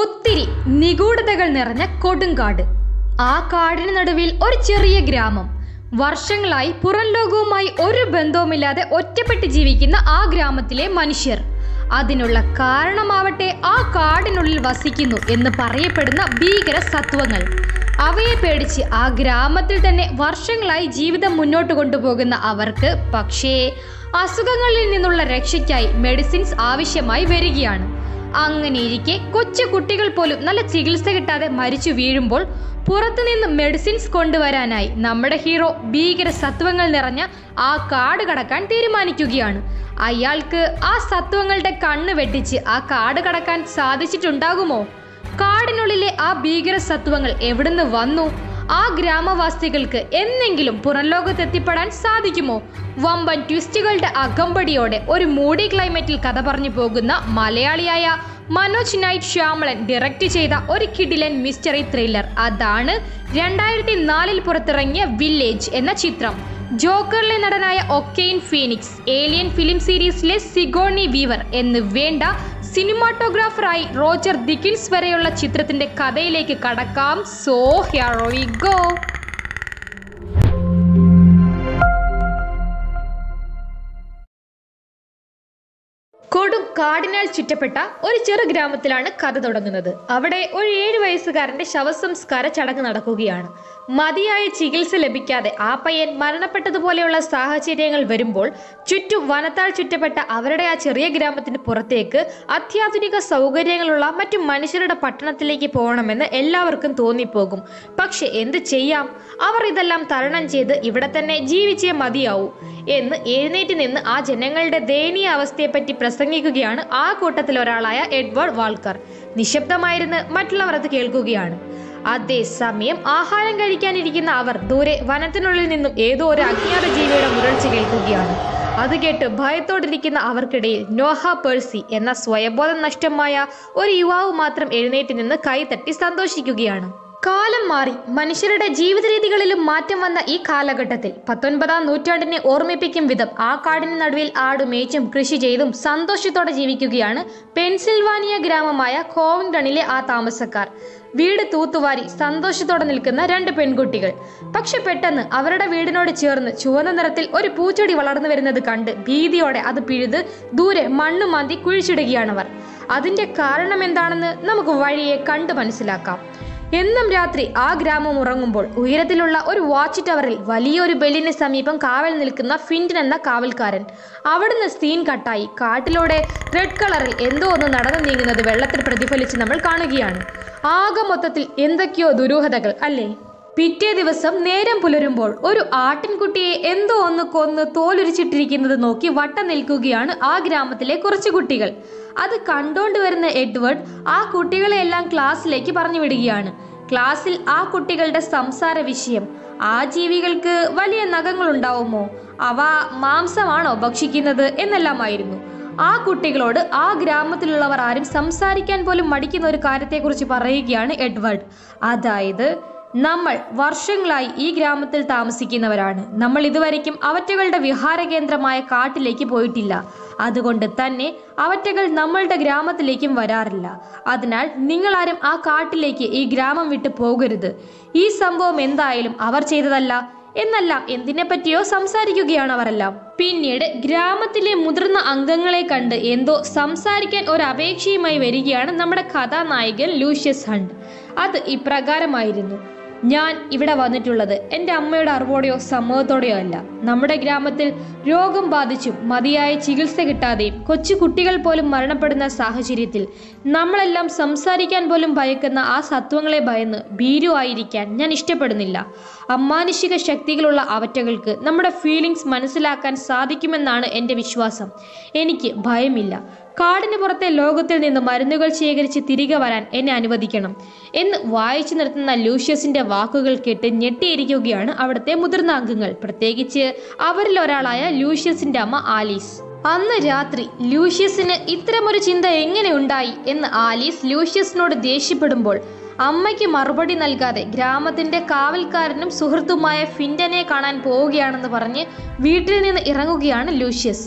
ഒത്തിരി നിഗൂഢതകൾ നിറഞ്ഞ കൊടുങ്കാട് ആ കാടിന് നടുവിൽ ഒരു ചെറിയ ഗ്രാമം വർഷങ്ങളായി പുറം ലോകവുമായി ഒരു ബന്ധവുമില്ലാതെ ഒറ്റപ്പെട്ട് ജീവിക്കുന്ന ആ ഗ്രാമത്തിലെ മനുഷ്യർ അതിനുള്ള കാരണമാവട്ടെ ആ കാടിനുള്ളിൽ വസിക്കുന്നു എന്ന് പറയപ്പെടുന്ന ഭീകര സത്വങ്ങൾ അവയെ പേടിച്ച് ആ ഗ്രാമത്തിൽ തന്നെ വർഷങ്ങളായി ജീവിതം മുന്നോട്ട് കൊണ്ടുപോകുന്ന അവർക്ക് പക്ഷേ അസുഖങ്ങളിൽ നിന്നുള്ള രക്ഷയ്ക്കായി മെഡിസിൻസ് ആവശ്യമായി വരികയാണ് അങ്ങനെയിരിക്കെ കൊച്ചു കുട്ടികൾ പോലും നല്ല ചികിത്സ കിട്ടാതെ മരിച്ചു വീഴുമ്പോൾ പുറത്തുനിന്ന് മെഡിസിൻസ് കൊണ്ടുവരാനായി നമ്മുടെ ഹീറോ ഭീകര സത്വങ്ങൾ നിറഞ്ഞ ആ കാട് കടക്കാൻ തീരുമാനിക്കുകയാണ് അയാൾക്ക് ആ സത്വങ്ങളുടെ കണ്ണ് വെട്ടിച്ച് ആ കാട് കടക്കാൻ സാധിച്ചിട്ടുണ്ടാകുമോ കാടിനുള്ളിലെ ആ ഭീകര സത്വങ്ങൾ എവിടുന്ന് വന്നു ആ ഗ്രാമവാസികൾക്ക് എന്നെങ്കിലും പുറംലോകത്തെത്തിപ്പെടാൻ സാധിക്കുമോ വമ്പൻ ട്വിസ്റ്റുകളുടെ അകമ്പടിയോടെ ഒരു മൂടി ക്ലൈമറ്റിൽ കഥ പറഞ്ഞു പോകുന്ന മലയാളിയായ മനോജ് നൈറ്റ് ശ്യാമളൻ ഡയറക്റ്റ് ചെയ്ത ഒരു കിഡിലൻ മിസ്റ്ററി ത്രില്ലർ അതാണ് രണ്ടായിരത്തി നാലിൽ പുറത്തിറങ്ങിയ വില്ലേജ് എന്ന ചിത്രം ജോക്കറിലെ നടനായ ഒക്കെയിൻ ഫീനിക്സ് ഏലിയൻ ഫിലിം സീരീസിലെ സിഗോണി വീവർ എന്ന് വേണ്ട സിനിമാറ്റോഗ്രാഫറായി റോജർ ദിക്കിൻസ് വരെയുള്ള ചിത്രത്തിന്റെ കഥയിലേക്ക് കടക്കാം സോ ഹിയർ വി ഗോ കൊടും കാടിനാൽ ചുറ്റപ്പെട്ട ഒരു ചെറു ഗ്രാമത്തിലാണ് കഥ തുടങ്ങുന്നത് അവിടെ ഒരു ഏഴു വയസ്സുകാരന്റെ ശവസംസ്കാര ചടങ്ങ് നടക്കുകയാണ് മതിയായ ചികിത്സ ലഭിക്കാതെ ആ പയ്യൻ മരണപ്പെട്ടതുപോലെയുള്ള സാഹചര്യങ്ങൾ വരുമ്പോൾ ചുറ്റും വനത്താൽ ചുറ്റപ്പെട്ട അവരുടെ ആ ചെറിയ ഗ്രാമത്തിന് പുറത്തേക്ക് അത്യാധുനിക സൗകര്യങ്ങളുള്ള മറ്റു മനുഷ്യരുടെ പട്ടണത്തിലേക്ക് പോകണമെന്ന് എല്ലാവർക്കും തോന്നിപ്പോകും പക്ഷെ എന്ത് ചെയ്യാം അവർ ഇതെല്ലാം തരണം ചെയ്ത് ഇവിടെ തന്നെ ജീവിച്ചേ മതിയാവൂ എന്ന് എഴുന്നേറ്റ് നിന്ന് ആ ജനങ്ങളുടെ ദയനീയ അവസ്ഥയെപ്പറ്റി പ്രസംഗിക്കുകയാണ് ആ കൂട്ടത്തിൽ ഒരാളായ എഡ്വേർഡ് വാൾക്കർ നിശബ്ദമായിരുന്ന് മറ്റുള്ളവർ അത് കേൾക്കുകയാണ് അതേസമയം ആഹാരം കഴിക്കാനിരിക്കുന്ന അവർ ദൂരെ വനത്തിനുള്ളിൽ നിന്നും ഏതോ ഒരു അജ്ഞാത ജീവിയുടെ മുരൾച്ച കേൾക്കുകയാണ് അത് കേട്ട് ഭയത്തോടിരിക്കുന്ന അവർക്കിടയിൽ നോഹ പേഴ്സി എന്ന സ്വയബോധം നഷ്ടമായ ഒരു യുവാവ് മാത്രം എഴുന്നേറ്റ് നിന്ന് കൈതട്ടി സന്തോഷിക്കുകയാണ് കാലം മാറി മനുഷ്യരുടെ ജീവിത രീതികളിലും മാറ്റം വന്ന ഈ കാലഘട്ടത്തിൽ പത്തൊൻപതാം നൂറ്റാണ്ടിനെ ഓർമ്മിപ്പിക്കും വിധം ആ കാടിന് നടുവിൽ ആടുമേച്ചും കൃഷി ചെയ്തും സന്തോഷത്തോടെ ജീവിക്കുകയാണ് പെൻസിൽവാനിയ ഗ്രാമമായ കോവിൻടണിലെ ആ താമസക്കാർ വീട് തൂത്തുവാരി സന്തോഷത്തോടെ നിൽക്കുന്ന രണ്ട് പെൺകുട്ടികൾ പക്ഷെ പെട്ടെന്ന് അവരുടെ വീടിനോട് ചേർന്ന് ചുവന്ന നിറത്തിൽ ഒരു പൂച്ചെടി വളർന്നു വരുന്നത് കണ്ട് ഭീതിയോടെ അത് പിഴുത് ദൂരെ മണ്ണു മാന്തി കുഴിച്ചിടുകയാണവർ അതിന്റെ കാരണം എന്താണെന്ന് നമുക്ക് വഴിയെ കണ്ടു മനസ്സിലാക്കാം എന്നും രാത്രി ആ ഗ്രാമം ഉറങ്ങുമ്പോൾ ഉയരത്തിലുള്ള ഒരു വാച്ച് ടവറിൽ വലിയൊരു ബെല്ലിന് സമീപം കാവൽ നിൽക്കുന്ന ഫിൻറ്റൻ എന്ന കാവൽക്കാരൻ അവിടുന്ന് സീൻ കട്ടായി കാട്ടിലൂടെ റെഡ് കളറിൽ എന്തോ ഒന്ന് നടന്നു നീങ്ങുന്നത് വെള്ളത്തിൽ പ്രതിഫലിച്ച് നമ്മൾ കാണുകയാണ് ആകെ മൊത്തത്തിൽ എന്തൊക്കെയോ ദുരൂഹതകൾ അല്ലേ പിറ്റേ ദിവസം നേരം പുലരുമ്പോൾ ഒരു ആട്ടിൻകുട്ടിയെ എന്തോ ഒന്ന് കൊന്ന് തോലുരിച്ചിട്ടിരിക്കുന്നത് നോക്കി വട്ടം നിൽക്കുകയാണ് ആ ഗ്രാമത്തിലെ കുറച്ച് കുട്ടികൾ അത് കണ്ടോണ്ട് വരുന്ന എഡ്വേർഡ് ആ കുട്ടികളെയെല്ലാം ക്ലാസ്സിലേക്ക് പറഞ്ഞു വിടുകയാണ് ക്ലാസ്സിൽ ആ കുട്ടികളുടെ സംസാര വിഷയം ആ ജീവികൾക്ക് വലിയ നഖങ്ങൾ ഉണ്ടാവുമോ അവ മാംസമാണോ ഭക്ഷിക്കുന്നത് എന്നെല്ലാമായിരുന്നു ആ കുട്ടികളോട് ആ ഗ്രാമത്തിലുള്ളവർ ആരും സംസാരിക്കാൻ പോലും മടിക്കുന്ന ഒരു കാര്യത്തെക്കുറിച്ച് പറയുകയാണ് എഡ്വേർഡ് അതായത് നമ്മൾ വർഷങ്ങളായി ഈ ഗ്രാമത്തിൽ താമസിക്കുന്നവരാണ് നമ്മൾ ഇതുവരയ്ക്കും അവറ്റകളുടെ വിഹാര കേന്ദ്രമായ കാട്ടിലേക്ക് പോയിട്ടില്ല അതുകൊണ്ട് തന്നെ അവറ്റകൾ നമ്മളുടെ ഗ്രാമത്തിലേക്കും വരാറില്ല അതിനാൽ നിങ്ങളാരും ആ കാട്ടിലേക്ക് ഈ ഗ്രാമം വിട്ട് പോകരുത് ഈ സംഭവം എന്തായാലും അവർ ചെയ്തതല്ല എന്നെല്ലാം എന്തിനെ പറ്റിയോ സംസാരിക്കുകയാണ് അവരെല്ലാം പിന്നീട് ഗ്രാമത്തിലെ മുതിർന്ന അംഗങ്ങളെ കണ്ട് എന്തോ സംസാരിക്കാൻ ഒരു അപേക്ഷയുമായി വരികയാണ് നമ്മുടെ കഥാനായകൻ ലൂഷ്യസ് ഹണ്ട് അത് ഇപ്രകാരമായിരുന്നു ഞാൻ ഇവിടെ വന്നിട്ടുള്ളത് എൻ്റെ അമ്മയുടെ അറിവോടെയോ സമ്മതത്തോടെയോ അല്ല നമ്മുടെ ഗ്രാമത്തിൽ രോഗം ബാധിച്ചും മതിയായ ചികിത്സ കിട്ടാതെയും കൊച്ചു കുട്ടികൾ പോലും മരണപ്പെടുന്ന സാഹചര്യത്തിൽ നമ്മളെല്ലാം സംസാരിക്കാൻ പോലും ഭയക്കുന്ന ആ സത്വങ്ങളെ ഭയന്ന് ഭീരുവായിരിക്കാൻ ഞാൻ ഇഷ്ടപ്പെടുന്നില്ല അമാനുഷിക ശക്തികളുള്ള അവറ്റകൾക്ക് നമ്മുടെ ഫീലിങ്സ് മനസ്സിലാക്കാൻ സാധിക്കുമെന്നാണ് എൻ്റെ വിശ്വാസം എനിക്ക് ഭയമില്ല കാടിന് പുറത്തെ ലോകത്തിൽ നിന്ന് മരുന്നുകൾ ശേഖരിച്ച് തിരികെ വരാൻ എന്നെ അനുവദിക്കണം എന്ന് വായിച്ചു നിർത്തുന്ന ലൂഷ്യസിന്റെ വാക്കുകൾ കേട്ട് ഞെട്ടിയിരിക്കുകയാണ് അവിടുത്തെ മുതിർന്ന അംഗങ്ങൾ പ്രത്യേകിച്ച് അവരിൽ ഒരാളായ ലൂഷ്യസിന്റെ അമ്മ ആലീസ് അന്ന് രാത്രി ലൂഷ്യസിന് ഇത്തരമൊരു ചിന്ത എങ്ങനെ ഉണ്ടായി എന്ന് ആലീസ് ലൂഷ്യസിനോട് ദേഷ്യപ്പെടുമ്പോൾ അമ്മയ്ക്ക് മറുപടി നൽകാതെ ഗ്രാമത്തിന്റെ കാവൽക്കാരനും സുഹൃത്തുമായ ഫിൻഡനെ കാണാൻ പോവുകയാണെന്ന് പറഞ്ഞ് വീട്ടിൽ നിന്ന് ഇറങ്ങുകയാണ് ലൂഷ്യസ്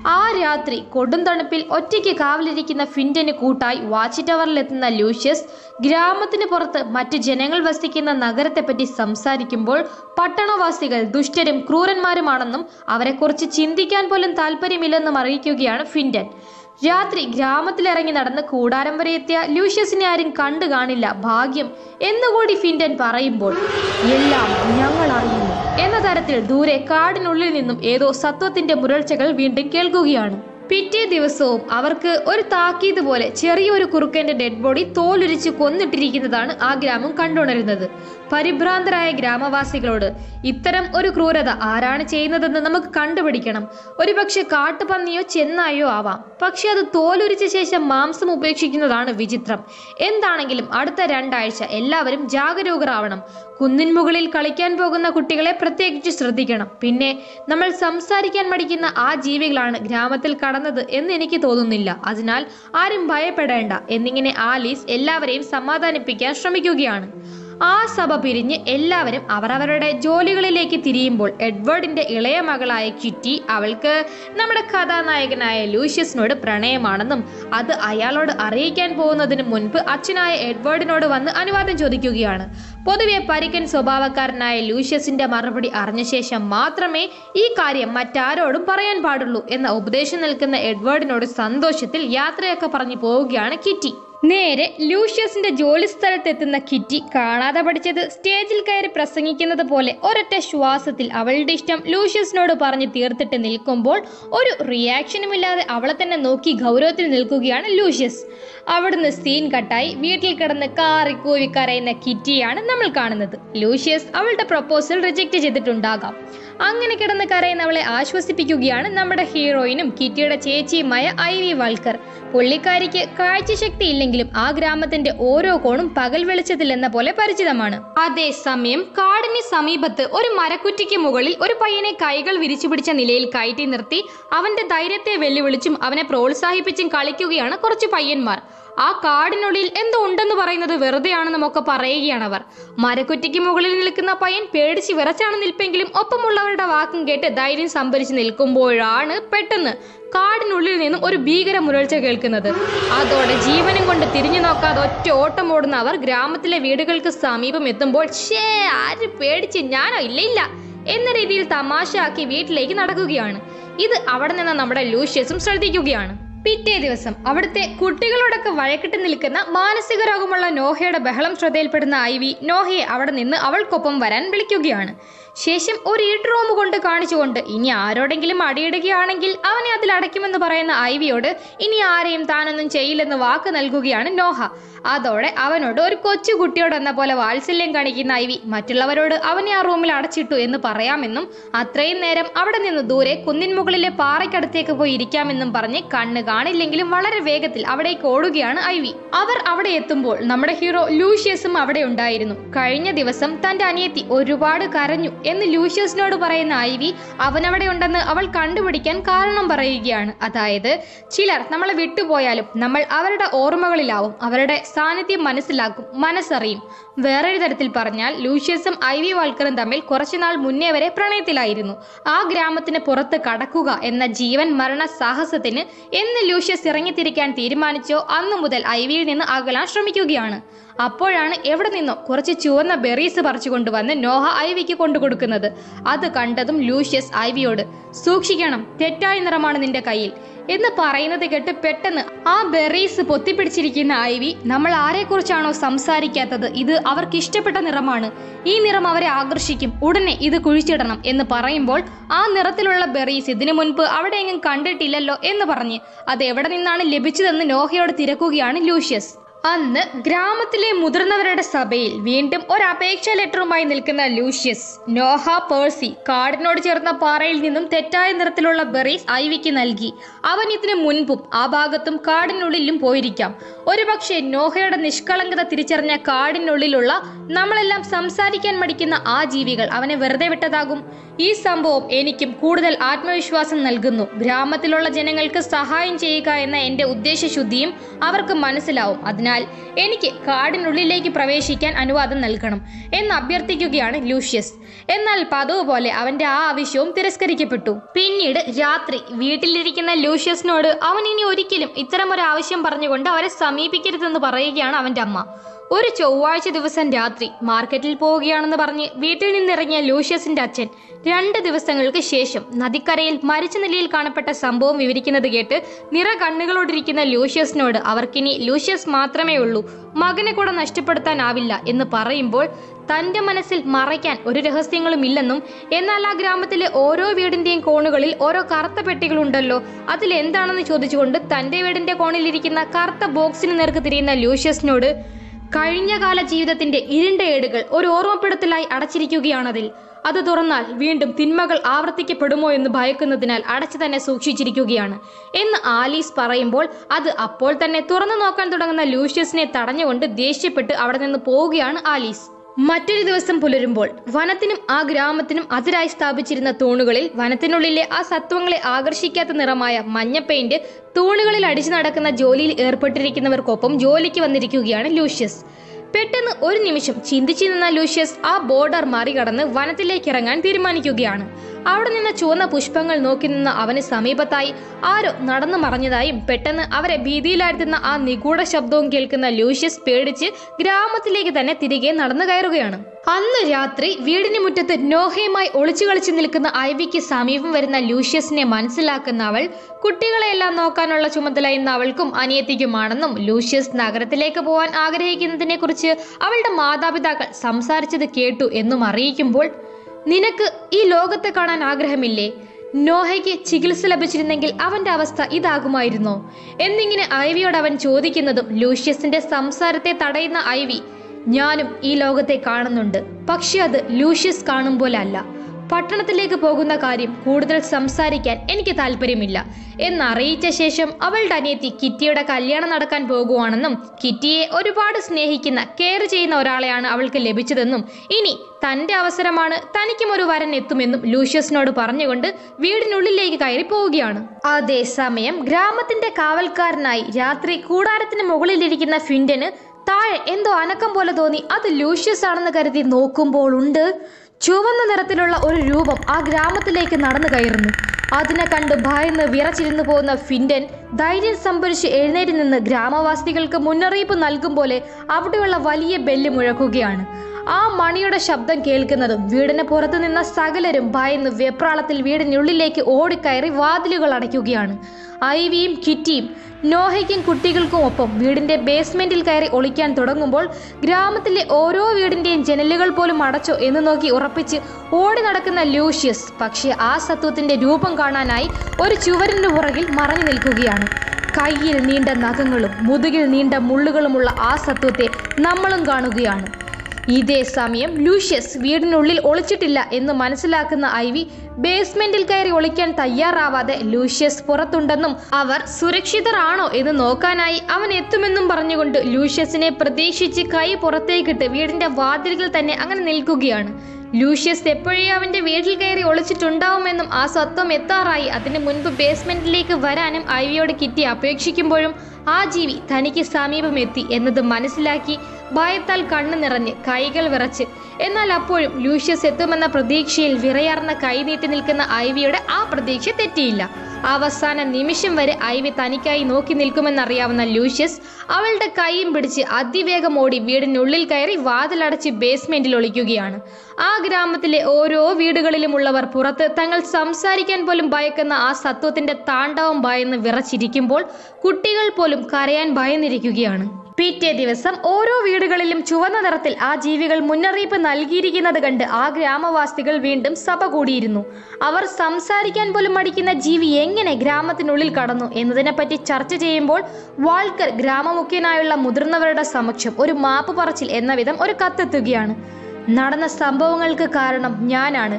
ആ രാത്രി കൊടും തണുപ്പിൽ ഒറ്റയ്ക്ക് കാവലിരിക്കുന്ന ഫിൻറ്റന് കൂട്ടായി വാച്ച് ടവറിലെത്തുന്ന ലൂഷ്യസ് ഗ്രാമത്തിന് പുറത്ത് മറ്റു ജനങ്ങൾ വസിക്കുന്ന നഗരത്തെപ്പറ്റി സംസാരിക്കുമ്പോൾ പട്ടണവാസികൾ ദുഷ്ടരും ക്രൂരന്മാരുമാണെന്നും അവരെക്കുറിച്ച് ചിന്തിക്കാൻ പോലും താല്പര്യമില്ലെന്നും അറിയിക്കുകയാണ് ഫിൻറ്റൻ രാത്രി ഗ്രാമത്തിലിറങ്ങി നടന്ന് കൂടാരം വരെ എത്തിയ ലൂഷ്യസിനെ ആരും കണ്ടു കാണില്ല ഭാഗ്യം എന്നുകൂടി ഫിൻറ്റൻ പറയുമ്പോൾ എല്ലാം ഞങ്ങൾ അറിയുന്നു എന്ന തരത്തിൽ ദൂരെ കാടിനുള്ളിൽ നിന്നും ഏതോ സത്വത്തിന്റെ മുരൾച്ചകൾ വീണ്ടും കേൾക്കുകയാണ് പിറ്റേ ദിവസവും അവർക്ക് ഒരു താക്കീത് പോലെ ചെറിയൊരു കുറുക്കന്റെ ഡെഡ് ബോഡി തോലുരിച്ച് കൊന്നിട്ടിരിക്കുന്നതാണ് ആ ഗ്രാമം കണ്ടുണരുന്നത് പരിഭ്രാന്തരായ ഗ്രാമവാസികളോട് ഇത്തരം ഒരു ക്രൂരത ആരാണ് ചെയ്യുന്നതെന്ന് നമുക്ക് കണ്ടുപിടിക്കണം ഒരുപക്ഷെ കാട്ടുപന്നിയോ ചെന്നായോ ആവാം പക്ഷെ അത് തോലുരിച്ച ശേഷം മാംസം ഉപേക്ഷിക്കുന്നതാണ് വിചിത്രം എന്താണെങ്കിലും അടുത്ത രണ്ടാഴ്ച എല്ലാവരും ജാഗരൂകരാവണം കുന്നിൻ മുകളിൽ കളിക്കാൻ പോകുന്ന കുട്ടികളെ പ്രത്യേകിച്ച് ശ്രദ്ധിക്കണം പിന്നെ നമ്മൾ സംസാരിക്കാൻ മടിക്കുന്ന ആ ജീവികളാണ് ഗ്രാമത്തിൽ കടന്നത് എന്ന് എനിക്ക് തോന്നുന്നില്ല അതിനാൽ ആരും ഭയപ്പെടേണ്ട എന്നിങ്ങനെ ആലീസ് എല്ലാവരെയും സമാധാനിപ്പിക്കാൻ ശ്രമിക്കുകയാണ് ആ സഭ പിരിഞ്ഞ് എല്ലാവരും അവരവരുടെ ജോലികളിലേക്ക് തിരിയുമ്പോൾ എഡ്വേർഡിന്റെ ഇളയ മകളായ കിറ്റി അവൾക്ക് നമ്മുടെ കഥാനായകനായ ലൂഷ്യസിനോട് പ്രണയമാണെന്നും അത് അയാളോട് അറിയിക്കാൻ പോകുന്നതിന് മുൻപ് അച്ഛനായ എഡ്വേർഡിനോട് വന്ന് അനുവാദം ചോദിക്കുകയാണ് പൊതുവെ പരിക്കൻ സ്വഭാവക്കാരനായ ലൂഷ്യസിന്റെ മറുപടി അറിഞ്ഞ ശേഷം മാത്രമേ ഈ കാര്യം മറ്റാരോടും പറയാൻ പാടുള്ളൂ എന്ന ഉപദേശം നൽകുന്ന എഡ്വേർഡിനോട് സന്തോഷത്തിൽ യാത്രയൊക്കെ പറഞ്ഞു പോവുകയാണ് കിറ്റി നേരെ ലൂഷ്യസിന്റെ ജോലി സ്ഥലത്തെത്തുന്ന കിറ്റി കാണാതെ പഠിച്ചത് സ്റ്റേജിൽ കയറി പ്രസംഗിക്കുന്നത് പോലെ ഒരൊറ്റ ശ്വാസത്തിൽ അവളുടെ ഇഷ്ടം ലൂഷ്യസിനോട് പറഞ്ഞ് തീർത്തിട്ട് നിൽക്കുമ്പോൾ ഒരു റിയാക്ഷനുമില്ലാതെ അവളെ തന്നെ നോക്കി ഗൗരവത്തിൽ നിൽക്കുകയാണ് ലൂഷ്യസ് അവിടുന്ന് സീൻ കട്ടായി വീട്ടിൽ കിടന്ന് കാറി കൂവി കരയുന്ന കിറ്റിയാണ് നമ്മൾ കാണുന്നത് ലൂഷ്യസ് അവളുടെ പ്രപ്പോസൽ റിജക്റ്റ് ചെയ്തിട്ടുണ്ടാകാം അങ്ങനെ കിടന്ന് കരയുന്നവളെ ആശ്വസിപ്പിക്കുകയാണ് നമ്മുടെ ഹീറോയിനും കിറ്റിയുടെ ചേച്ചിയുമായ ഐ വി വൾക്കർ പുള്ളിക്കാരിക്ക് കാഴ്ചശക്തി ഇല്ലെങ്കിലും ആ ഗ്രാമത്തിന്റെ ഓരോ കോണും പകൽ വെളിച്ചത്തിൽ എന്ന പോലെ പരിചിതമാണ് അതേസമയം കാടിന് സമീപത്ത് ഒരു മരക്കുറ്റിക്ക് മുകളിൽ ഒരു പയ്യനെ കൈകൾ വിരിച്ചു പിടിച്ച നിലയിൽ കയറ്റി നിർത്തി അവന്റെ ധൈര്യത്തെ വെല്ലുവിളിച്ചും അവനെ പ്രോത്സാഹിപ്പിച്ചും കളിക്കുകയാണ് കുറച്ച് പയ്യന്മാർ ആ കാടിനുള്ളിൽ എന്തോ ഉണ്ടെന്ന് പറയുന്നത് വെറുതെയാണെന്നുമൊക്കെ പറയുകയാണ് അവർ മരക്കുറ്റിക്ക് മുകളിൽ നിൽക്കുന്ന പയ്യൻ പേടിച്ച് വിറച്ചാണ് നിൽപ്പെങ്കിലും ഒപ്പമുള്ളവരുടെ വാക്കും കേട്ട് ധൈര്യം സംഭരിച്ച് നിൽക്കുമ്പോഴാണ് പെട്ടെന്ന് കാടിനുള്ളിൽ നിന്നും ഒരു ഭീകര മുരൾച്ച കേൾക്കുന്നത് അതോടെ ജീവനും കൊണ്ട് തിരിഞ്ഞു നോക്കാതെ ഒറ്റ ഓട്ടം ഓടുന്ന അവർ ഗ്രാമത്തിലെ വീടുകൾക്ക് സമീപം എത്തുമ്പോൾ ഷേ ആര് പേടിച്ച് ഞാനോ ഇല്ല ഇല്ല എന്ന രീതിയിൽ തമാശയാക്കി വീട്ടിലേക്ക് നടക്കുകയാണ് ഇത് അവിടെ നിന്ന് നമ്മുടെ ലൂഷ്യസും ശ്രദ്ധിക്കുകയാണ് പിറ്റേ ദിവസം അവിടുത്തെ കുട്ടികളോടൊക്കെ വഴക്കിട്ട് നിൽക്കുന്ന മാനസിക രോഗമുള്ള നോഹയുടെ ബഹളം ശ്രദ്ധയിൽപ്പെടുന്ന ഐവി നോഹയെ അവിടെ നിന്ന് അവൾക്കൊപ്പം വരാൻ വിളിക്കുകയാണ് ശേഷം ഒരു ഈട്ട് റൂം കൊണ്ട് കാണിച്ചുകൊണ്ട് ഇനി ആരോടെങ്കിലും അടിയിടുകയാണെങ്കിൽ അവനെ അതിൽ അടയ്ക്കുമെന്ന് പറയുന്ന ഐവിയോട് ഇനി ആരെയും താനൊന്നും ചെയ്യില്ലെന്ന് വാക്ക് നൽകുകയാണ് നോഹ അതോടെ അവനോട് ഒരു കൊച്ചു കുട്ടിയോട് എന്ന പോലെ വാത്സല്യം കാണിക്കുന്ന ഐവി മറ്റുള്ളവരോട് അവനെ ആ റൂമിൽ അടച്ചിട്ടു എന്ന് പറയാമെന്നും അത്രയും നേരം അവിടെ നിന്ന് ദൂരെ കുന്നിൻ മുകളിലെ പാറയ്ക്കടുത്തേക്ക് പോയി ഇരിക്കാമെന്നും പറഞ്ഞ് കണ്ണ് കാണില്ലെങ്കിലും വളരെ വേഗത്തിൽ അവിടേക്ക് ഓടുകയാണ് ഐവി അവർ അവിടെ എത്തുമ്പോൾ നമ്മുടെ ഹീറോ ലൂഷ്യസും അവിടെ ഉണ്ടായിരുന്നു കഴിഞ്ഞ ദിവസം തന്റെ അനിയത്തി ഒരുപാട് കരഞ്ഞു എന്ന് ലൂഷ്യസിനോട് പറയുന്ന ഐവി അവനവിടെ ഉണ്ടെന്ന് അവൾ കണ്ടുപിടിക്കാൻ കാരണം പറയുകയാണ് അതായത് ചിലർ നമ്മളെ വിട്ടുപോയാലും നമ്മൾ അവരുടെ ഓർമ്മകളിലാവും അവരുടെ സാന്നിധ്യം മനസ്സിലാക്കും മനസ്സറിയും വേറൊരു തരത്തിൽ പറഞ്ഞാൽ ലൂഷ്യസും ഐ വി വാൾക്കറും തമ്മിൽ കുറച്ചുനാൾ മുന്നേ വരെ പ്രണയത്തിലായിരുന്നു ആ ഗ്രാമത്തിന് പുറത്ത് കടക്കുക എന്ന ജീവൻ മരണ സാഹസത്തിന് എന്ന് ലൂഷ്യസ് ഇറങ്ങിത്തിരിക്കാൻ തീരുമാനിച്ചോ അന്നു മുതൽ ഐ വിയിൽ നിന്ന് അകലാൻ ശ്രമിക്കുകയാണ് അപ്പോഴാണ് എവിടെ നിന്നോ കുറച്ച് ചുവന്ന ബെറീസ് പറിച്ചു കൊണ്ടുവന്ന് നോഹ ഐവിക്ക് കൊണ്ടുകൊടുക്കുന്നത് അത് കണ്ടതും ലൂഷ്യസ് ഐവിയോട് സൂക്ഷിക്കണം തെറ്റായ നിറമാണ് നിന്റെ കയ്യിൽ എന്ന് പറയുന്നത് കേട്ട് പെട്ടെന്ന് ആ ബെറീസ് പൊത്തിപ്പിടിച്ചിരിക്കുന്ന ഐവി നമ്മൾ ആരെക്കുറിച്ചാണോ സംസാരിക്കാത്തത് ഇത് അവർക്ക് ഇഷ്ടപ്പെട്ട നിറമാണ് ഈ നിറം അവരെ ആകർഷിക്കും ഉടനെ ഇത് കുഴിച്ചിടണം എന്ന് പറയുമ്പോൾ ആ നിറത്തിലുള്ള ബെറീസ് ഇതിനു മുൻപ് അവിടെയെങ്ങും കണ്ടിട്ടില്ലല്ലോ എന്ന് പറഞ്ഞ് അത് എവിടെ നിന്നാണ് ലഭിച്ചതെന്ന് നോഹയോട് തിരക്കുകയാണ് ലൂഷ്യസ് അന്ന് ഗ്രാമത്തിലെ മുതിർന്നവരുടെ സഭയിൽ വീണ്ടും ഒരു അപേക്ഷ ലെറ്ററുമായി നിൽക്കുന്ന ലൂഷ്യസ് നോഹ പേഴ്സി കാടിനോട് ചേർന്ന പാറയിൽ നിന്നും തെറ്റായ നിറത്തിലുള്ള ബെറീസ് ഐവിക്ക് നൽകി അവൻ ഇതിനു മുൻപും ആ ഭാഗത്തും കാടിനുള്ളിലും പോയിരിക്കാം ഒരുപക്ഷെ നോഹയുടെ നിഷ്കളങ്കത തിരിച്ചറിഞ്ഞ കാടിനുള്ളിലുള്ള നമ്മളെല്ലാം സംസാരിക്കാൻ മടിക്കുന്ന ആ ജീവികൾ അവനെ വെറുതെ വിട്ടതാകും ഈ സംഭവം എനിക്കും കൂടുതൽ ആത്മവിശ്വാസം നൽകുന്നു ഗ്രാമത്തിലുള്ള ജനങ്ങൾക്ക് സഹായം ചെയ്യുക എന്ന എൻ്റെ ഉദ്ദേശശുദ്ധിയും അവർക്ക് മനസ്സിലാവും അതിനാൽ എനിക്ക് കാടിനുള്ളിലേക്ക് പ്രവേശിക്കാൻ അനുവാദം നൽകണം എന്ന് അഭ്യർത്ഥിക്കുകയാണ് ലൂഷ്യസ് എന്നാൽ പതിവ് പോലെ അവന്റെ ആ ആവശ്യവും തിരസ്കരിക്കപ്പെട്ടു പിന്നീട് രാത്രി വീട്ടിലിരിക്കുന്ന ലൂഷ്യസിനോട് അവൻ ഇനി ഒരിക്കലും ഇത്തരമൊരു ആവശ്യം പറഞ്ഞുകൊണ്ട് അവരെ സമീപിക്കരുതെന്ന് പറയുകയാണ് അവന്റെ അമ്മ ഒരു ചൊവ്വാഴ്ച ദിവസം രാത്രി മാർക്കറ്റിൽ പോവുകയാണെന്ന് പറഞ്ഞ് വീട്ടിൽ നിന്നിറങ്ങിയ ലൂഷ്യസിന്റെ അച്ഛൻ രണ്ട് ദിവസങ്ങൾക്ക് ശേഷം നദിക്കരയിൽ മരിച്ച നിലയിൽ കാണപ്പെട്ട സംഭവം വിവരിക്കുന്നത് കേട്ട് നിറ കണ്ണുകളോടിരിക്കുന്ന ലൂഷ്യസിനോട് അവർക്കിനി ലൂഷ്യസ് മാത്രമേ ഉള്ളൂ മകനെ കൂടെ നഷ്ടപ്പെടുത്താനാവില്ല എന്ന് പറയുമ്പോൾ തന്റെ മനസ്സിൽ മറയ്ക്കാൻ ഒരു രഹസ്യങ്ങളും ഇല്ലെന്നും എന്നാൽ ആ ഗ്രാമത്തിലെ ഓരോ വീടിന്റെയും കോണുകളിൽ ഓരോ കറുത്ത പെട്ടികളുണ്ടല്ലോ അതിൽ എന്താണെന്ന് ചോദിച്ചുകൊണ്ട് തന്റെ വീടിന്റെ കോണിലിരിക്കുന്ന കറുത്ത ബോക്സിന് നേർക്ക് തിരിയുന്ന ലൂഷ്യസിനോട് കഴിഞ്ഞകാല ജീവിതത്തിന്റെ ഇരുണ്ട ഏടുകൾ ഒരു ഓർമ്മപ്പെടുത്തലായി അടച്ചിരിക്കുകയാണതിൽ അത് തുറന്നാൽ വീണ്ടും തിന്മകൾ ആവർത്തിക്കപ്പെടുമോ എന്ന് ഭയക്കുന്നതിനാൽ അടച്ചു തന്നെ സൂക്ഷിച്ചിരിക്കുകയാണ് എന്ന് ആലീസ് പറയുമ്പോൾ അത് അപ്പോൾ തന്നെ തുറന്നു നോക്കാൻ തുടങ്ങുന്ന ലൂഷ്യസിനെ തടഞ്ഞുകൊണ്ട് ദേഷ്യപ്പെട്ട് അവിടെ നിന്ന് പോവുകയാണ് ആലീസ് മറ്റൊരു ദിവസം പുലരുമ്പോൾ വനത്തിനും ആ ഗ്രാമത്തിനും അതിരായി സ്ഥാപിച്ചിരുന്ന തൂണുകളിൽ വനത്തിനുള്ളിലെ ആ സത്വങ്ങളെ ആകർഷിക്കാത്ത നിറമായ മഞ്ഞ പെയിന്റ് തൂണുകളിൽ അടിച്ചു നടക്കുന്ന ജോലിയിൽ ഏർപ്പെട്ടിരിക്കുന്നവർക്കൊപ്പം ജോലിക്ക് വന്നിരിക്കുകയാണ് ലൂഷ്യസ് പെട്ടെന്ന് ഒരു നിമിഷം ചിന്തിച്ചു നിന്ന ലൂഷ്യസ് ആ ബോർഡർ മറികടന്ന് വനത്തിലേക്ക് ഇറങ്ങാൻ തീരുമാനിക്കുകയാണ് അവിടെ നിന്ന് ചുവന്ന പുഷ്പങ്ങൾ നോക്കി നിന്ന അവന് സമീപത്തായി ആരോ നടന്നു മറഞ്ഞതായും പെട്ടെന്ന് അവരെ ഭീതിയിലാഴ്ത്തുന്ന ആ നിഗൂഢ ശബ്ദവും കേൾക്കുന്ന ലൂഷ്യസ് പേടിച്ച് ഗ്രാമത്തിലേക്ക് തന്നെ തിരികെ നടന്നു കയറുകയാണ് അന്ന് രാത്രി വീടിന് മുറ്റത്ത് നോഹയുമായി ഒളിച്ചു കളിച്ചു നിൽക്കുന്ന ഐവിക്ക് സമീപം വരുന്ന ലൂഷ്യസിനെ മനസ്സിലാക്കുന്ന അവൾ കുട്ടികളെയെല്ലാം നോക്കാനുള്ള ചുമതല ഇന്ന് അവൾക്കും അനിയത്തിക്കുമാണെന്നും ലൂഷ്യസ് നഗരത്തിലേക്ക് പോകാൻ ആഗ്രഹിക്കുന്നതിനെ കുറിച്ച് അവളുടെ മാതാപിതാക്കൾ സംസാരിച്ചത് കേട്ടു എന്നും അറിയിക്കുമ്പോൾ നിനക്ക് ഈ ലോകത്തെ കാണാൻ ആഗ്രഹമില്ലേ നോഹയ്ക്ക് ചികിത്സ ലഭിച്ചിരുന്നെങ്കിൽ അവന്റെ അവസ്ഥ ഇതാകുമായിരുന്നോ എന്നിങ്ങനെ ഐവിയോട് അവൻ ചോദിക്കുന്നതും ലൂഷ്യസിന്റെ സംസാരത്തെ തടയുന്ന ഐവി ഞാനും ഈ ലോകത്തെ കാണുന്നുണ്ട് പക്ഷെ അത് ലൂഷ്യസ് കാണും പോലെ അല്ല പട്ടണത്തിലേക്ക് പോകുന്ന കാര്യം കൂടുതൽ സംസാരിക്കാൻ എനിക്ക് താല്പര്യമില്ല എന്നറിയിച്ച ശേഷം അവളുടെ അനിയത്തി കിറ്റിയുടെ കല്യാണം നടക്കാൻ പോകുവാണെന്നും കിറ്റിയെ ഒരുപാട് സ്നേഹിക്കുന്ന കെയർ ചെയ്യുന്ന ഒരാളെയാണ് അവൾക്ക് ലഭിച്ചതെന്നും ഇനി തന്റെ അവസരമാണ് തനിക്കും ഒരു വരൻ എത്തുമെന്നും ലൂഷ്യസിനോട് പറഞ്ഞുകൊണ്ട് വീടിനുള്ളിലേക്ക് കയറി പോവുകയാണ് അതേസമയം ഗ്രാമത്തിന്റെ കാവൽക്കാരനായി രാത്രി കൂടാരത്തിന് മുകളിലിരിക്കുന്ന ഫിൻഡന് താഴെ എന്തോ അനക്കം പോലെ തോന്നി അത് ലൂഷ്യസ് ആണെന്ന് കരുതി നോക്കുമ്പോൾ ഉണ്ട് ചുവന്ന നിറത്തിലുള്ള ഒരു രൂപം ആ ഗ്രാമത്തിലേക്ക് നടന്നു കയറുന്നു അതിനെ കണ്ട് ഭയന്ന് വിറച്ചിരുന്നു പോകുന്ന ഫിൻഡൻ ധൈര്യം സംഭരിച്ച് എഴുന്നേറ്റ് നിന്ന് ഗ്രാമവാസികൾക്ക് മുന്നറിയിപ്പ് നൽകും പോലെ അവിടെയുള്ള വലിയ ബെല്ല് മുഴക്കുകയാണ് ആ മണിയുടെ ശബ്ദം കേൾക്കുന്നതും വീടിന് പുറത്തു നിന്ന സകലരും ഭയന്ന് വെപ്രാളത്തിൽ വീടിനുള്ളിലേക്ക് ഓടിക്കയറി വാതിലുകൾ അടയ്ക്കുകയാണ് ഐവിയും കിറ്റിയും നോഹയ്ക്കും കുട്ടികൾക്കും ഒപ്പം വീടിന്റെ ബേസ്മെന്റിൽ കയറി ഒളിക്കാൻ തുടങ്ങുമ്പോൾ ഗ്രാമത്തിലെ ഓരോ വീടിന്റെയും ജനലുകൾ പോലും അടച്ചോ എന്ന് നോക്കി ഉറപ്പിച്ച് ഓടി നടക്കുന്ന ലൂഷ്യസ് പക്ഷേ ആ സത്വത്തിന്റെ രൂപം കാണാനായി ഒരു ചുവരിന്റെ പുറകിൽ മറഞ്ഞു നിൽക്കുകയാണ് കയ്യിൽ നീണ്ട നഖങ്ങളും മുതുകിൽ നീണ്ട മുള്ളുകളുമുള്ള ആ സത്വത്തെ നമ്മളും കാണുകയാണ് ഇതേ സമയം ലൂഷ്യസ് വീടിനുള്ളിൽ ഒളിച്ചിട്ടില്ല എന്ന് മനസ്സിലാക്കുന്ന ഐവി ബേസ്മെന്റിൽ കയറി ഒളിക്കാൻ തയ്യാറാവാതെ ലൂഷ്യസ് പുറത്തുണ്ടെന്നും അവർ സുരക്ഷിതരാണോ എന്ന് നോക്കാനായി അവൻ എത്തുമെന്നും പറഞ്ഞുകൊണ്ട് ലൂഷ്യസിനെ പ്രതീക്ഷിച്ച് കൈ പുറത്തേക്കിട്ട് വീടിന്റെ വാതിലുകൾ തന്നെ അങ്ങനെ നിൽക്കുകയാണ് ലൂഷ്യസ് എപ്പോഴേ അവന്റെ വീട്ടിൽ കയറി ഒളിച്ചിട്ടുണ്ടാവുമെന്നും ആ സ്വത്വം എത്താറായി അതിനു മുൻപ് ബേസ്മെന്റിലേക്ക് വരാനും ഐവിയോട് കിറ്റി അപേക്ഷിക്കുമ്പോഴും ആ ജീവി തനിക്ക് സമീപം എത്തി എന്നത് മനസ്സിലാക്കി ഭയത്താൽ കണ്ണു നിറഞ്ഞ് കൈകൾ വിറച്ച് എന്നാൽ അപ്പോഴും ലൂഷ്യസ് എത്തുമെന്ന പ്രതീക്ഷയിൽ വിറയാർന്ന കൈ നീട്ടി നിൽക്കുന്ന ഐവിയുടെ ആ പ്രതീക്ഷ തെറ്റിയില്ല അവസാന നിമിഷം വരെ ഐവി തനിക്കായി നോക്കി നിൽക്കുമെന്നറിയാവുന്ന ലൂഷ്യസ് അവളുടെ കൈയും പിടിച്ച് അതിവേഗം ഓടി വീടിനുള്ളിൽ കയറി വാതിലടച്ച് ബേസ്മെന്റിൽ ഒളിക്കുകയാണ് ആ ഗ്രാമത്തിലെ ഓരോ വീടുകളിലുമുള്ളവർ പുറത്ത് തങ്ങൾ സംസാരിക്കാൻ പോലും ഭയക്കുന്ന ആ സത്വത്തിന്റെ താണ്ഡവം ഭയന്ന് വിറച്ചിരിക്കുമ്പോൾ കുട്ടികൾ പോലും കരയാൻ ഭയന്നിരിക്കുകയാണ് പിറ്റേ ദിവസം ഓരോ വീടുകളിലും ചുവന്ന നിറത്തിൽ ആ ജീവികൾ മുന്നറിയിപ്പ് നൽകിയിരിക്കുന്നത് കണ്ട് ആ ഗ്രാമവാസികൾ വീണ്ടും സഭ കൂടിയിരുന്നു അവർ സംസാരിക്കാൻ പോലും മടിക്കുന്ന ജീവി എങ്ങനെ ഗ്രാമത്തിനുള്ളിൽ കടന്നു എന്നതിനെപ്പറ്റി ചർച്ച ചെയ്യുമ്പോൾ വാൾക്കർ ഗ്രാമമുഖ്യനായുള്ള മുതിർന്നവരുടെ സമക്ഷം ഒരു മാപ്പ് പറച്ചിൽ എന്ന വിധം ഒരു കത്തെത്തുകയാണ് നടന്ന സംഭവങ്ങൾക്ക് കാരണം ഞാനാണ്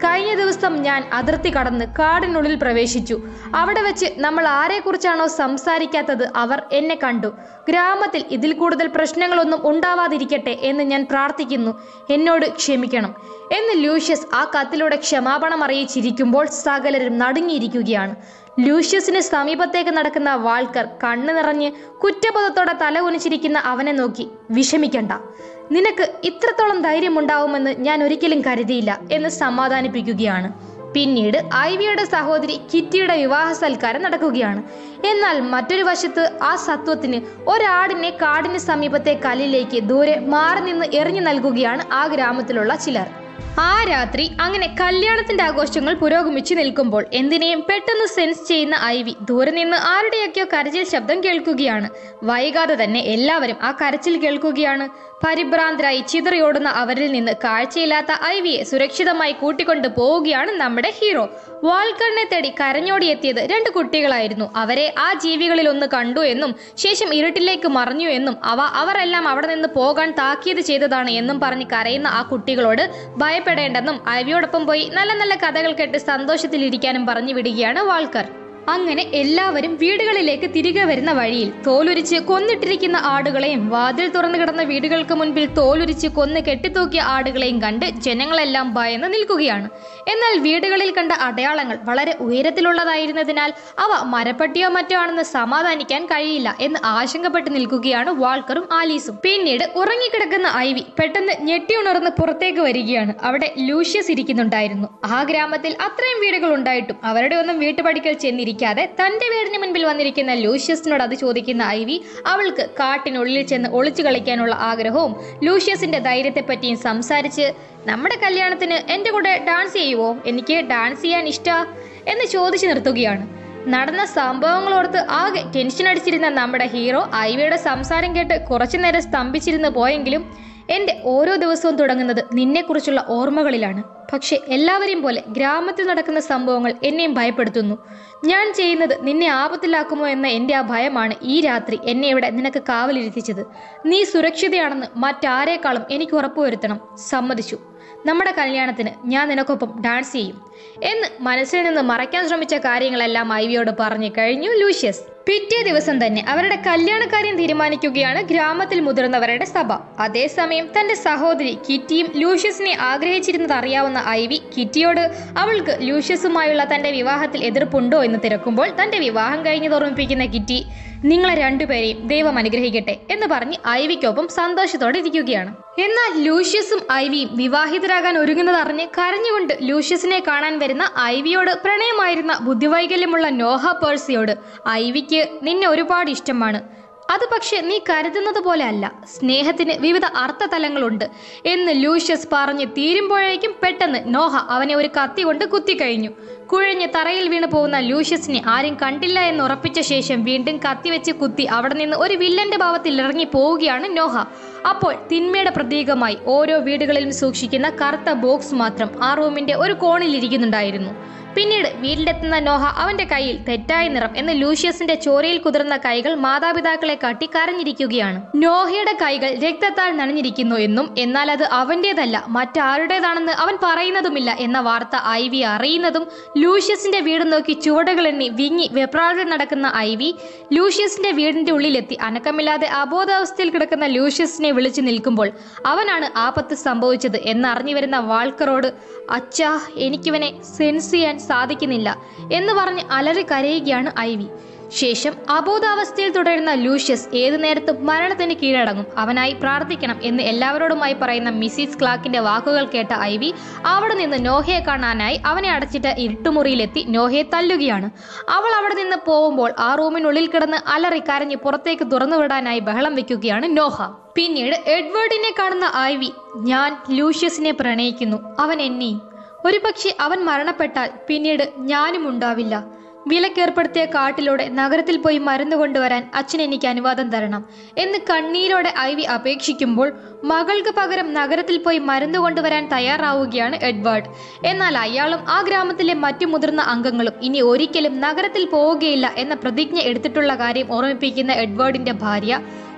കഴിഞ്ഞ ദിവസം ഞാൻ അതിർത്തി കടന്ന് കാടിനുള്ളിൽ പ്രവേശിച്ചു അവിടെ വെച്ച് നമ്മൾ ആരെക്കുറിച്ചാണോ സംസാരിക്കാത്തത് അവർ എന്നെ കണ്ടു ഗ്രാമത്തിൽ ഇതിൽ കൂടുതൽ പ്രശ്നങ്ങളൊന്നും ഉണ്ടാവാതിരിക്കട്ടെ എന്ന് ഞാൻ പ്രാർത്ഥിക്കുന്നു എന്നോട് ക്ഷമിക്കണം എന്ന് ലൂഷ്യസ് ആ കത്തിലൂടെ ക്ഷമാപണം അറിയിച്ചിരിക്കുമ്പോൾ സകലരും നടുങ്ങിയിരിക്കുകയാണ് ലൂഷ്യസിന് സമീപത്തേക്ക് നടക്കുന്ന വാൾക്കർ കണ്ണു നിറഞ്ഞ് കുറ്റബോധത്തോടെ തല കുനിച്ചിരിക്കുന്ന അവനെ നോക്കി വിഷമിക്കണ്ട നിനക്ക് ഇത്രത്തോളം ധൈര്യമുണ്ടാവുമെന്ന് ഞാൻ ഒരിക്കലും കരുതിയില്ല എന്ന് സമാധാനിപ്പിക്കുകയാണ് പിന്നീട് ഐവിയുടെ സഹോദരി കിറ്റിയുടെ വിവാഹ സൽക്കാരം നടക്കുകയാണ് എന്നാൽ മറ്റൊരു വശത്ത് ആ സത്വത്തിന് ഒരാടിനെ കാടിന് സമീപത്തെ കല്ലിലേക്ക് ദൂരെ മാറി നിന്ന് എറിഞ്ഞു നൽകുകയാണ് ആ ഗ്രാമത്തിലുള്ള ചിലർ ആ രാത്രി അങ്ങനെ കല്യാണത്തിന്റെ ആഘോഷങ്ങൾ പുരോഗമിച്ചു നിൽക്കുമ്പോൾ എന്തിനേയും പെട്ടെന്ന് സെൻസ് ചെയ്യുന്ന ഐവി ദൂരെ നിന്ന് ആരുടെയൊക്കെയോ കരച്ചിൽ ശബ്ദം കേൾക്കുകയാണ് വൈകാതെ തന്നെ എല്ലാവരും ആ കരച്ചിൽ കേൾക്കുകയാണ് പരിഭ്രാന്തരായി ചിതറിയോടുന്ന അവരിൽ നിന്ന് കാഴ്ചയില്ലാത്ത ഐവിയെ സുരക്ഷിതമായി കൂട്ടിക്കൊണ്ട് പോവുകയാണ് നമ്മുടെ ഹീറോ വാൾക്കറിനെ തേടി കരഞ്ഞോടിയെത്തിയത് രണ്ട് കുട്ടികളായിരുന്നു അവരെ ആ ജീവികളിൽ ഒന്ന് കണ്ടു എന്നും ശേഷം ഇരുട്ടിലേക്ക് മറഞ്ഞു എന്നും അവ അവരെല്ലാം അവിടെ നിന്ന് പോകാൻ താക്കീത് ചെയ്തതാണ് എന്നും പറഞ്ഞ് കരയുന്ന ആ കുട്ടികളോട് ഭയപ്പെടേണ്ടെന്നും ഐവിയോടൊപ്പം പോയി നല്ല നല്ല കഥകൾ കേട്ട് സന്തോഷത്തിലിരിക്കാനും പറഞ്ഞു വിടുകയാണ് വാൾക്കർ അങ്ങനെ എല്ലാവരും വീടുകളിലേക്ക് തിരികെ വരുന്ന വഴിയിൽ തോലുരിച്ച് കൊന്നിട്ടിരിക്കുന്ന ആടുകളെയും വാതിൽ തുറന്നു കിടന്ന വീടുകൾക്ക് മുൻപിൽ തോലുരിച്ച് കൊന്ന് കെട്ടിത്തൂക്കിയ ആടുകളെയും കണ്ട് ജനങ്ങളെല്ലാം ഭയന്ന് നിൽക്കുകയാണ് എന്നാൽ വീടുകളിൽ കണ്ട അടയാളങ്ങൾ വളരെ ഉയരത്തിലുള്ളതായിരുന്നതിനാൽ അവ മരപ്പട്ടിയോ മറ്റോ ആണെന്ന് സമാധാനിക്കാൻ കഴിയില്ല എന്ന് ആശങ്കപ്പെട്ട് നിൽക്കുകയാണ് വാൾക്കറും ആലീസും പിന്നീട് ഉറങ്ങിക്കിടക്കുന്ന ഐവി പെട്ടെന്ന് ഞെട്ടിയുണർന്ന് പുറത്തേക്ക് വരികയാണ് അവിടെ ലൂഷ്യസ് ഇരിക്കുന്നുണ്ടായിരുന്നു ആ ഗ്രാമത്തിൽ അത്രയും വീടുകൾ ഉണ്ടായിട്ടും അവരുടെ ഒന്നും വീട്ടുപടിക്കൽ ചെന്നിരിക്കാതെ തന്റെ വീടിന് മുൻപിൽ വന്നിരിക്കുന്ന ലൂഷ്യസിനോട് അത് ചോദിക്കുന്ന ഐവി അവൾക്ക് കാട്ടിനുള്ളിൽ ചെന്ന് ഒളിച്ചു കളിക്കാനുള്ള ആഗ്രഹവും ലൂഷ്യസിന്റെ ധൈര്യത്തെപ്പറ്റിയും സംസാരിച്ച് നമ്മുടെ കല്യാണത്തിന് എൻ്റെ കൂടെ ഡാൻസ് ചെയ്യുവോ എനിക്ക് ഡാൻസ് ചെയ്യാൻ ഇഷ്ടാ എന്ന് ചോദിച്ചു നിർത്തുകയാണ് നടന്ന സംഭവങ്ങളോർത്ത് ആകെ ടെൻഷൻ അടിച്ചിരുന്ന നമ്മുടെ ഹീറോ ഐവിയുടെ സംസാരം കേട്ട് കുറച്ചു നേരം സ്തംഭിച്ചിരുന്ന് പോയെങ്കിലും എൻ്റെ ഓരോ ദിവസവും തുടങ്ങുന്നത് നിന്നെക്കുറിച്ചുള്ള ഓർമ്മകളിലാണ് പക്ഷെ എല്ലാവരെയും പോലെ ഗ്രാമത്തിൽ നടക്കുന്ന സംഭവങ്ങൾ എന്നെയും ഭയപ്പെടുത്തുന്നു ഞാൻ ചെയ്യുന്നത് നിന്നെ ആപത്തിലാക്കുമോ എന്ന എൻ്റെ ആ ഭയമാണ് ഈ രാത്രി എന്നെ ഇവിടെ നിനക്ക് കാവലിരുത്തിച്ചത് നീ സുരക്ഷിതയാണെന്ന് മറ്റാരേക്കാളും എനിക്ക് ഉറപ്പുവരുത്തണം സമ്മതിച്ചു നമ്മുടെ കല്യാണത്തിന് ഞാൻ നിനക്കൊപ്പം ഡാൻസ് ചെയ്യും എന്ന് മനസ്സിൽ നിന്ന് മറയ്ക്കാൻ ശ്രമിച്ച കാര്യങ്ങളെല്ലാം ഐവിയോട് പറഞ്ഞു കഴിഞ്ഞു ലൂഷ്യസ് പിറ്റേ ദിവസം തന്നെ അവരുടെ കല്യാണക്കാര്യം തീരുമാനിക്കുകയാണ് ഗ്രാമത്തിൽ മുതിർന്നവരുടെ സഭ അതേസമയം തന്റെ സഹോദരി കിറ്റിയും ലൂഷ്യസിനെ ആഗ്രഹിച്ചിരുന്നത് അറിയാവുന്ന ഐവി കിറ്റിയോട് അവൾക്ക് ലൂഷ്യസുമായുള്ള തന്റെ വിവാഹത്തിൽ എതിർപ്പുണ്ടോ എന്ന് തിരക്കുമ്പോൾ തന്റെ വിവാഹം കഴിഞ്ഞ് ഓർമ്മിപ്പിക്കുന്ന കിറ്റി നിങ്ങളെ രണ്ടുപേരെയും ദൈവം അനുഗ്രഹിക്കട്ടെ എന്ന് പറഞ്ഞ് ഐവിക്കൊപ്പം സന്തോഷത്തോടെ ഇരിക്കുകയാണ് എന്നാൽ ലൂഷ്യസും ഐവിയും വിവാഹിതരാകാൻ ഒരുങ്ങുന്നത് അറിഞ്ഞ് കരഞ്ഞുകൊണ്ട് ലൂഷ്യസിനെ കാണാൻ വരുന്ന ഐവിയോട് പ്രണയമായിരുന്ന ബുദ്ധിവൈകല്യമുള്ള നോഹ പേഴ്സിയോട് ഐവിക്ക് നിന്നെ ഒരുപാട് ഇഷ്ടമാണ് അത് പക്ഷെ നീ കരുതുന്നത് പോലെ അല്ല സ്നേഹത്തിന് വിവിധ അർത്ഥതലങ്ങളുണ്ട് എന്ന് ലൂഷ്യസ് പറഞ്ഞ് തീരുമ്പോഴേക്കും പെട്ടെന്ന് നോഹ അവനെ ഒരു കത്തി കൊണ്ട് കുത്തിക്കഴിഞ്ഞു കുഴഞ്ഞ് തറയിൽ വീണു പോകുന്ന ലൂഷ്യസിനെ ആരും കണ്ടില്ല എന്ന് ഉറപ്പിച്ച ശേഷം വീണ്ടും കത്തി വെച്ച് കുത്തി അവിടെ നിന്ന് ഒരു വില്ലന്റെ ഭാവത്തിൽ ഇറങ്ങി പോവുകയാണ് നോഹ അപ്പോൾ തിന്മയുടെ പ്രതീകമായി ഓരോ വീടുകളിലും സൂക്ഷിക്കുന്ന കറുത്ത ബോക്സ് മാത്രം ആ റൂമിന്റെ ഒരു കോണിൽ ഇരിക്കുന്നുണ്ടായിരുന്നു പിന്നീട് വീട്ടിലെത്തുന്ന നോഹ അവന്റെ കയ്യിൽ തെറ്റായ നിറം എന്ന് ലൂഷ്യസിന്റെ ചോരയിൽ കുതിർന്ന കൈകൾ മാതാപിതാക്കളെ കാട്ടി കരഞ്ഞിരിക്കുകയാണ് നോഹയുടെ കൈകൾ രക്തത്താൽ നനഞ്ഞിരിക്കുന്നു എന്നും എന്നാൽ അത് അവന്റേതല്ല മറ്റാരുടേതാണെന്ന് അവൻ പറയുന്നതുമില്ല എന്ന വാർത്ത ഐവി അറിയുന്നതും ലൂഷ്യസിന്റെ വീട് നോക്കി ചുവടുകൾ എണ്ണി വിങ്ങി വെപ്രാളിൽ നടക്കുന്ന ഐവി ലൂഷ്യസിന്റെ വീടിന്റെ ഉള്ളിലെത്തി അനക്കമില്ലാതെ അബോധാവസ്ഥയിൽ കിടക്കുന്ന ലൂഷ്യസിനെ വിളിച്ചു നിൽക്കുമ്പോൾ അവനാണ് ആപത്ത് സംഭവിച്ചത് എന്നറിഞ്ഞു വരുന്ന വാൾക്കറോട് അച്ഛാ എനിക്കിവനെ സെൻസ് ചെയ്യാൻ സാധിക്കുന്നില്ല എന്ന് പറഞ്ഞ് അലറി കരയുകയാണ് ഐവി ശേഷം അബോധാവസ്ഥയിൽ തുടരുന്ന ലൂഷ്യസ് ഏതു നേരത്തും മരണത്തിന് കീഴടങ്ങും അവനായി പ്രാർത്ഥിക്കണം എന്ന് എല്ലാവരോടുമായി പറയുന്ന മിസ്സിസ് ക്ലാക്കിന്റെ വാക്കുകൾ കേട്ട ഐവി അവിടെ നിന്ന് നോഹയെ കാണാനായി അവനെ അടച്ചിട്ട ഇരുട്ടുമുറിയിലെത്തി നോഹയെ തല്ലുകയാണ് അവൾ അവിടെ നിന്ന് പോകുമ്പോൾ ആ റൂമിനുള്ളിൽ കിടന്ന് അലറി കരഞ്ഞ് പുറത്തേക്ക് തുറന്നുവിടാനായി ബഹളം വെക്കുകയാണ് നോഹ പിന്നീട് എഡ്വേർഡിനെ കാണുന്ന ഐവി ഞാൻ ലൂഷ്യസിനെ പ്രണയിക്കുന്നു അവൻ എന്നെയും ഒരുപക്ഷെ അവൻ മരണപ്പെട്ടാൽ പിന്നീട് ഞാനും ഉണ്ടാവില്ല വിലക്കേർപ്പെടുത്തിയ കാട്ടിലൂടെ നഗരത്തിൽ പോയി മരുന്ന് കൊണ്ടുവരാൻ അച്ഛൻ എനിക്ക് അനുവാദം തരണം എന്ന് കണ്ണീരോടെ ഐവി അപേക്ഷിക്കുമ്പോൾ മകൾക്ക് പകരം നഗരത്തിൽ പോയി മരുന്ന് കൊണ്ടുവരാൻ തയ്യാറാവുകയാണ് എഡ്വേർഡ് എന്നാൽ അയാളും ആ ഗ്രാമത്തിലെ മറ്റു മുതിർന്ന അംഗങ്ങളും ഇനി ഒരിക്കലും നഗരത്തിൽ പോവുകയില്ല എന്ന പ്രതിജ്ഞ എടുത്തിട്ടുള്ള കാര്യം ഓർമ്മിപ്പിക്കുന്ന എഡ്വേർഡിന്റെ ഭാര്യ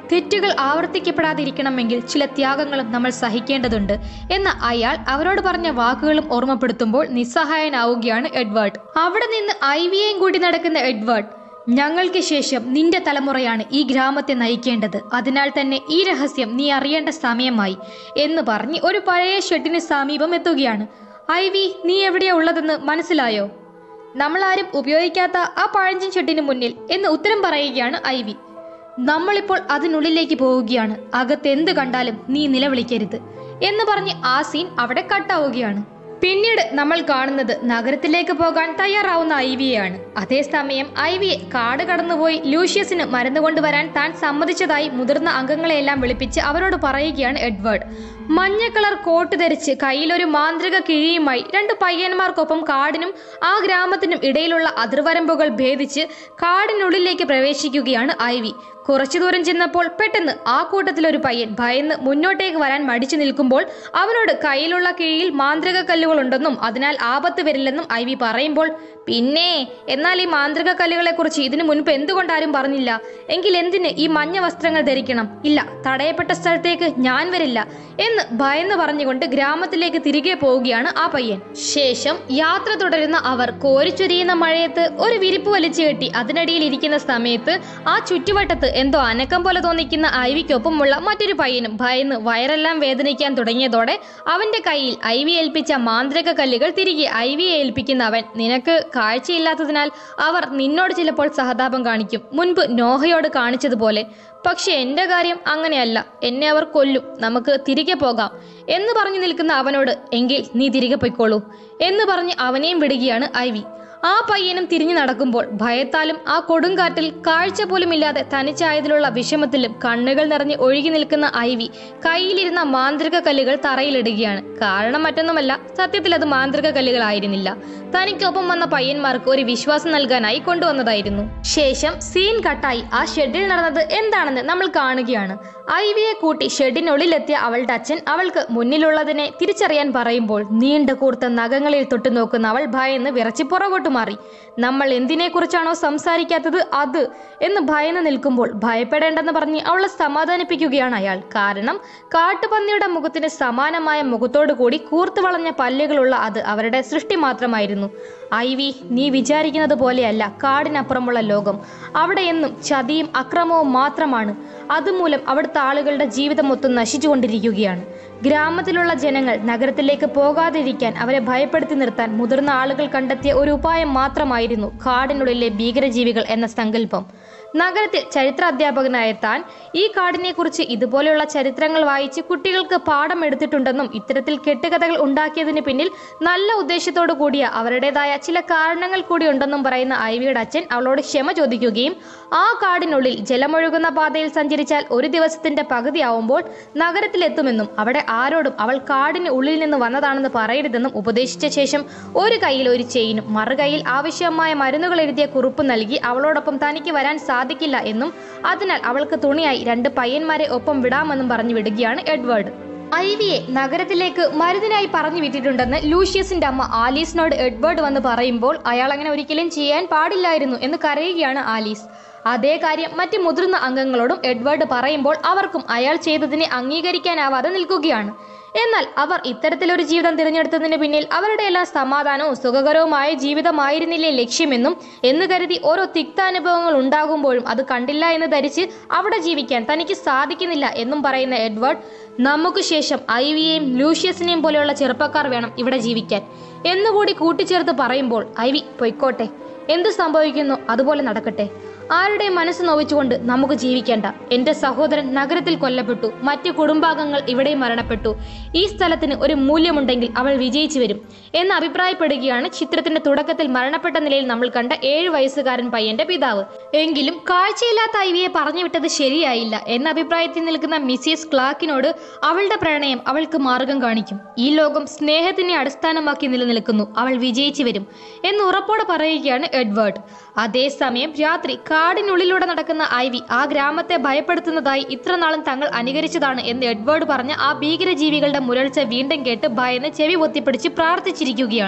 തെറ്റുകൾ ആവർത്തിക്കപ്പെടാതിരിക്കണമെങ്കിൽ ചില ത്യാഗങ്ങളും നമ്മൾ സഹിക്കേണ്ടതുണ്ട് എന്ന് അയാൾ അവരോട് പറഞ്ഞ വാക്കുകളും ഓർമ്മപ്പെടുത്തുമ്പോൾ നിസ്സഹായനാവുകയാണ് എഡ്വേർഡ് അവിടെ നിന്ന് ഐവിയെയും കൂടി നടക്കുന്ന എഡ്വേർഡ് ഞങ്ങൾക്ക് ശേഷം നിന്റെ തലമുറയാണ് ഈ ഗ്രാമത്തെ നയിക്കേണ്ടത് അതിനാൽ തന്നെ ഈ രഹസ്യം നീ അറിയേണ്ട സമയമായി എന്ന് പറഞ്ഞ് ഒരു പഴയ ഷെഡിന് സമീപം എത്തുകയാണ് ഐവി നീ എവിടെയാ ഉള്ളതെന്ന് മനസ്സിലായോ നമ്മളാരും ഉപയോഗിക്കാത്ത ആ പഴഞ്ചൻ ഷെഡിന് മുന്നിൽ എന്ന് ഉത്തരം പറയുകയാണ് ഐവി നമ്മളിപ്പോൾ അതിനുള്ളിലേക്ക് പോവുകയാണ് അകത്ത് എന്ത് കണ്ടാലും നീ നിലവിളിക്കരുത് എന്ന് പറഞ്ഞ് ആ സീൻ അവിടെ കട്ടാവുകയാണ് പിന്നീട് നമ്മൾ കാണുന്നത് നഗരത്തിലേക്ക് പോകാൻ തയ്യാറാവുന്ന ഐവിയെയാണ് അതേസമയം ഐവിയെ കാട് കടന്നുപോയി ലൂഷ്യസിന് മരുന്ന് കൊണ്ടുവരാൻ താൻ സമ്മതിച്ചതായി മുതിർന്ന അംഗങ്ങളെയെല്ലാം വിളിപ്പിച്ച് അവരോട് പറയുകയാണ് എഡ്വേർഡ് മഞ്ഞ കളർ കോട്ട് ധരിച്ച് കയ്യിലൊരു മാന്ത്രിക കിഴിയുമായി രണ്ട് പയ്യന്മാർക്കൊപ്പം കാടിനും ആ ഗ്രാമത്തിനും ഇടയിലുള്ള അതിർവരമ്പുകൾ ഭേദിച്ച് കാടിനുള്ളിലേക്ക് പ്രവേശിക്കുകയാണ് ഐവി കുറച്ചു ദൂരം ചെന്നപ്പോൾ പെട്ടെന്ന് ആ കൂട്ടത്തിലൊരു പയ്യൻ ഭയന്ന് മുന്നോട്ടേക്ക് വരാൻ മടിച്ചു നിൽക്കുമ്പോൾ അവനോട് കയ്യിലുള്ള കീഴിൽ മാന്ത്രിക കല്ലുകൾ ഉണ്ടെന്നും അതിനാൽ ആപത്ത് വരില്ലെന്നും ഐ വി പറയുമ്പോൾ പിന്നെ എന്നാൽ ഈ മാന്ത്രിക കല്ലുകളെ കുറിച്ച് ഇതിനു മുൻപ് എന്തുകൊണ്ടാരും പറഞ്ഞില്ല എങ്കിൽ എന്തിന് ഈ മഞ്ഞ വസ്ത്രങ്ങൾ ധരിക്കണം ഇല്ല തടയപ്പെട്ട സ്ഥലത്തേക്ക് ഞാൻ വരില്ല എന്ന് ഭയന്ന് പറഞ്ഞുകൊണ്ട് ഗ്രാമത്തിലേക്ക് തിരികെ പോവുകയാണ് ആ പയ്യൻ ശേഷം യാത്ര തുടരുന്ന അവർ കോരിച്ചൊരിയുന്ന മഴയത്ത് ഒരു വിരിപ്പ് വലിച്ചു കെട്ടി അതിനടിയിൽ ഇരിക്കുന്ന സമയത്ത് ആ ചുറ്റുവട്ടത്ത് എന്തോ അനക്കം പോലെ തോന്നിക്കുന്ന ഐവിക്കൊപ്പമുള്ള മറ്റൊരു പയ്യനും ഭയന്ന് വയറെല്ലാം വേദനിക്കാൻ തുടങ്ങിയതോടെ അവന്റെ കയ്യിൽ ഐവി ഏൽപ്പിച്ച മാന്ത്രിക കല്ലുകൾ തിരികെ ഐവിയെ ഏൽപ്പിക്കുന്ന അവൻ നിനക്ക് കാഴ്ചയില്ലാത്തതിനാൽ അവർ നിന്നോട് ചിലപ്പോൾ സഹതാപം കാണിക്കും മുൻപ് നോഹയോട് കാണിച്ചതുപോലെ പക്ഷെ എന്റെ കാര്യം അങ്ങനെയല്ല എന്നെ അവർ കൊല്ലും നമുക്ക് തിരികെ പോകാം എന്ന് പറഞ്ഞു നിൽക്കുന്ന അവനോട് എങ്കിൽ നീ തിരികെ പൊയ്ക്കോളൂ എന്ന് പറഞ്ഞ് അവനെയും വിടുകയാണ് ഐവി ആ പയ്യനും തിരിഞ്ഞു നടക്കുമ്പോൾ ഭയത്താലും ആ കൊടുങ്കാറ്റിൽ കാഴ്ച പോലുമില്ലാതെ തനിച്ചായതിലുള്ള വിഷമത്തിലും കണ്ണുകൾ നിറഞ്ഞ് ഒഴുകി നിൽക്കുന്ന ഐവി കയ്യിലിരുന്ന മാന്ത്രിക കല്ലുകൾ തറയിലിടുകയാണ് കാരണം മറ്റൊന്നുമല്ല സത്യത്തിൽ അത് മാന്ത്രിക കല്ലുകളായിരുന്നില്ല തനിക്കൊപ്പം വന്ന പയ്യന്മാർക്ക് ഒരു വിശ്വാസം നൽകാനായി കൊണ്ടുവന്നതായിരുന്നു ശേഷം സീൻ കട്ടായി ആ ഷെഡിൽ നടന്നത് എന്താണെന്ന് നമ്മൾ കാണുകയാണ് ഐവിയെ കൂട്ടി ഷെഡിനുള്ളിലെത്തിയ അവളുടെ അച്ഛൻ അവൾക്ക് മുന്നിലുള്ളതിനെ തിരിച്ചറിയാൻ പറയുമ്പോൾ നീണ്ട കൂർത്ത നഖങ്ങളിൽ തൊട്ടു നോക്കുന്ന അവൾ ഭയന്ന് വിറച്ച് പുറകോട്ട് മാറി നമ്മൾ എന്തിനെക്കുറിച്ചാണോ സംസാരിക്കാത്തത് അത് എന്ന് ഭയന്ന് നിൽക്കുമ്പോൾ ഭയപ്പെടേണ്ടെന്ന് പറഞ്ഞ് അവളെ സമാധാനിപ്പിക്കുകയാണ് അയാൾ കാരണം കാട്ടുപന്നിയുടെ മുഖത്തിന് സമാനമായ മുഖത്തോടു കൂടി കൂർത്തു വളഞ്ഞ പല്ലുകളുള്ള അത് അവരുടെ സൃഷ്ടി മാത്രമായിരുന്നു ഐവി നീ വിചാരിക്കുന്നത് പോലെയല്ല കാടിനപ്പുറമുള്ള ലോകം അവിടെ എന്നും ചതിയും അക്രമവും മാത്രമാണ് അതുമൂലം അവിടുത്തെ ആളുകളുടെ ജീവിതം മൊത്തം നശിച്ചുകൊണ്ടിരിക്കുകയാണ് ഗ്രാമത്തിലുള്ള ജനങ്ങൾ നഗരത്തിലേക്ക് പോകാതിരിക്കാൻ അവരെ ഭയപ്പെടുത്തി നിർത്താൻ മുതിർന്ന ആളുകൾ കണ്ടെത്തിയ ഒരു ഉപായം മാത്രമായിരുന്നു കാടിനുള്ളിലെ ഭീകരജീവികൾ എന്ന സങ്കല്പം നഗരത്തിൽ ചരിത്ര അധ്യാപകനായ താൻ ഈ കാടിനെക്കുറിച്ച് ഇതുപോലെയുള്ള ചരിത്രങ്ങൾ വായിച്ച് കുട്ടികൾക്ക് പാഠം എടുത്തിട്ടുണ്ടെന്നും ഇത്തരത്തിൽ കെട്ടുകഥകൾ ഉണ്ടാക്കിയതിന് പിന്നിൽ നല്ല ഉദ്ദേശത്തോടു കൂടിയ അവരുടേതായ ചില കാരണങ്ങൾ കൂടി ഉണ്ടെന്നും പറയുന്ന ഐവിയുടെ അച്ഛൻ അവളോട് ക്ഷമ ചോദിക്കുകയും ആ കാടിനുള്ളിൽ ജലമൊഴുകുന്ന പാതയിൽ സഞ്ചരിച്ചാൽ ഒരു ദിവസത്തിന്റെ പകുതിയാവുമ്പോൾ നഗരത്തിലെത്തുമെന്നും അവിടെ ആരോടും അവൾ കാടിന് ഉള്ളിൽ നിന്ന് വന്നതാണെന്ന് പറയരുതെന്നും ഉപദേശിച്ച ശേഷം ഒരു കയ്യിൽ ഒരു ചെയിനും മറുകൈയിൽ ആവശ്യമായ മരുന്നുകൾ എഴുതിയ കുറിപ്പ് നൽകി അവളോടൊപ്പം തനിക്ക് വരാൻ സാധിക്കില്ല എന്നും അതിനാൽ അവൾക്ക് തുണിയായി രണ്ട് പയ്യന്മാരെ ഒപ്പം വിടാമെന്നും പറഞ്ഞു വിടുകയാണ് എഡ്വേർഡ് ഐവിയെ നഗരത്തിലേക്ക് മരുന്നിനായി പറഞ്ഞു വിട്ടിട്ടുണ്ടെന്ന് ലൂഷ്യസിന്റെ അമ്മ ആലീസിനോട് എഡ്വേർഡ് വന്ന് പറയുമ്പോൾ അയാൾ അങ്ങനെ ഒരിക്കലും ചെയ്യാൻ പാടില്ലായിരുന്നു എന്ന് കരയുകയാണ് ആലീസ് അതേ കാര്യം മറ്റ് മുതിർന്ന അംഗങ്ങളോടും എഡ്വേർഡ് പറയുമ്പോൾ അവർക്കും അയാൾ ചെയ്തതിനെ അംഗീകരിക്കാനാവാതെ നിൽക്കുകയാണ് എന്നാൽ അവർ ഇത്തരത്തിലൊരു ജീവിതം തിരഞ്ഞെടുത്തതിന് പിന്നിൽ അവരുടെ എല്ലാം സമാധാനവും സുഖകരവുമായ ജീവിതമായിരുന്നില്ലേ ലക്ഷ്യമെന്നും എന്ന് കരുതി ഓരോ തിക്താനുഭവങ്ങൾ ഉണ്ടാകുമ്പോഴും അത് കണ്ടില്ല എന്ന് ധരിച്ച് അവിടെ ജീവിക്കാൻ തനിക്ക് സാധിക്കുന്നില്ല എന്നും പറയുന്ന എഡ്വേർഡ് നമുക്ക് ശേഷം ഐവിയെയും ലൂഷ്യസിനെയും പോലെയുള്ള ചെറുപ്പക്കാർ വേണം ഇവിടെ ജീവിക്കാൻ എന്നുകൂടി കൂട്ടിച്ചേർത്ത് പറയുമ്പോൾ ഐവി പൊയ്ക്കോട്ടെ എന്ത് സംഭവിക്കുന്നു അതുപോലെ നടക്കട്ടെ ആരുടെയും മനസ്സ് നോവിച്ചുകൊണ്ട് നമുക്ക് ജീവിക്കേണ്ട എന്റെ സഹോദരൻ നഗരത്തിൽ കൊല്ലപ്പെട്ടു മറ്റ് കുടുംബാംഗങ്ങൾ ഇവിടെ മരണപ്പെട്ടു ഈ സ്ഥലത്തിന് ഒരു മൂല്യമുണ്ടെങ്കിൽ അവൾ വിജയിച്ചു വരും എന്ന് അഭിപ്രായപ്പെടുകയാണ് ചിത്രത്തിന്റെ തുടക്കത്തിൽ മരണപ്പെട്ട നിലയിൽ നമ്മൾ കണ്ട ഏഴു വയസ്സുകാരൻ പയ്യന്റെ പിതാവ് എങ്കിലും കാഴ്ചയില്ലാത്ത ഐവിയെ പറഞ്ഞു വിട്ടത് ശരിയായില്ല എന്ന അഭിപ്രായത്തിൽ നിൽക്കുന്ന മിസ്സിസ് ക്ലാക്കിനോട് അവളുടെ പ്രണയം അവൾക്ക് മാർഗം കാണിക്കും ഈ ലോകം സ്നേഹത്തിനെ അടിസ്ഥാനമാക്കി നിലനിൽക്കുന്നു അവൾ വിജയിച്ചു വരും എന്ന് ഉറപ്പോടെ പറയുകയാണ് എഡ്വേർഡ് അതേസമയം രാത്രി കാടിനുള്ളിലൂടെ നടക്കുന്ന ഐവി ആ ഗ്രാമത്തെ ഭയപ്പെടുത്തുന്നതായി ഇത്രനാളും തങ്ങൾ അനുകരിച്ചതാണ് എന്ന് എഡ്വേർഡ് പറഞ്ഞ ആ ഭീകരജീവികളുടെ മുരൾച്ച വീണ്ടും കേട്ട് ഭയന്ന് ചെവി പൊത്തിപ്പിടിച്ച് പ്രാർത്ഥിച്ചിരിക്കുകയാണ്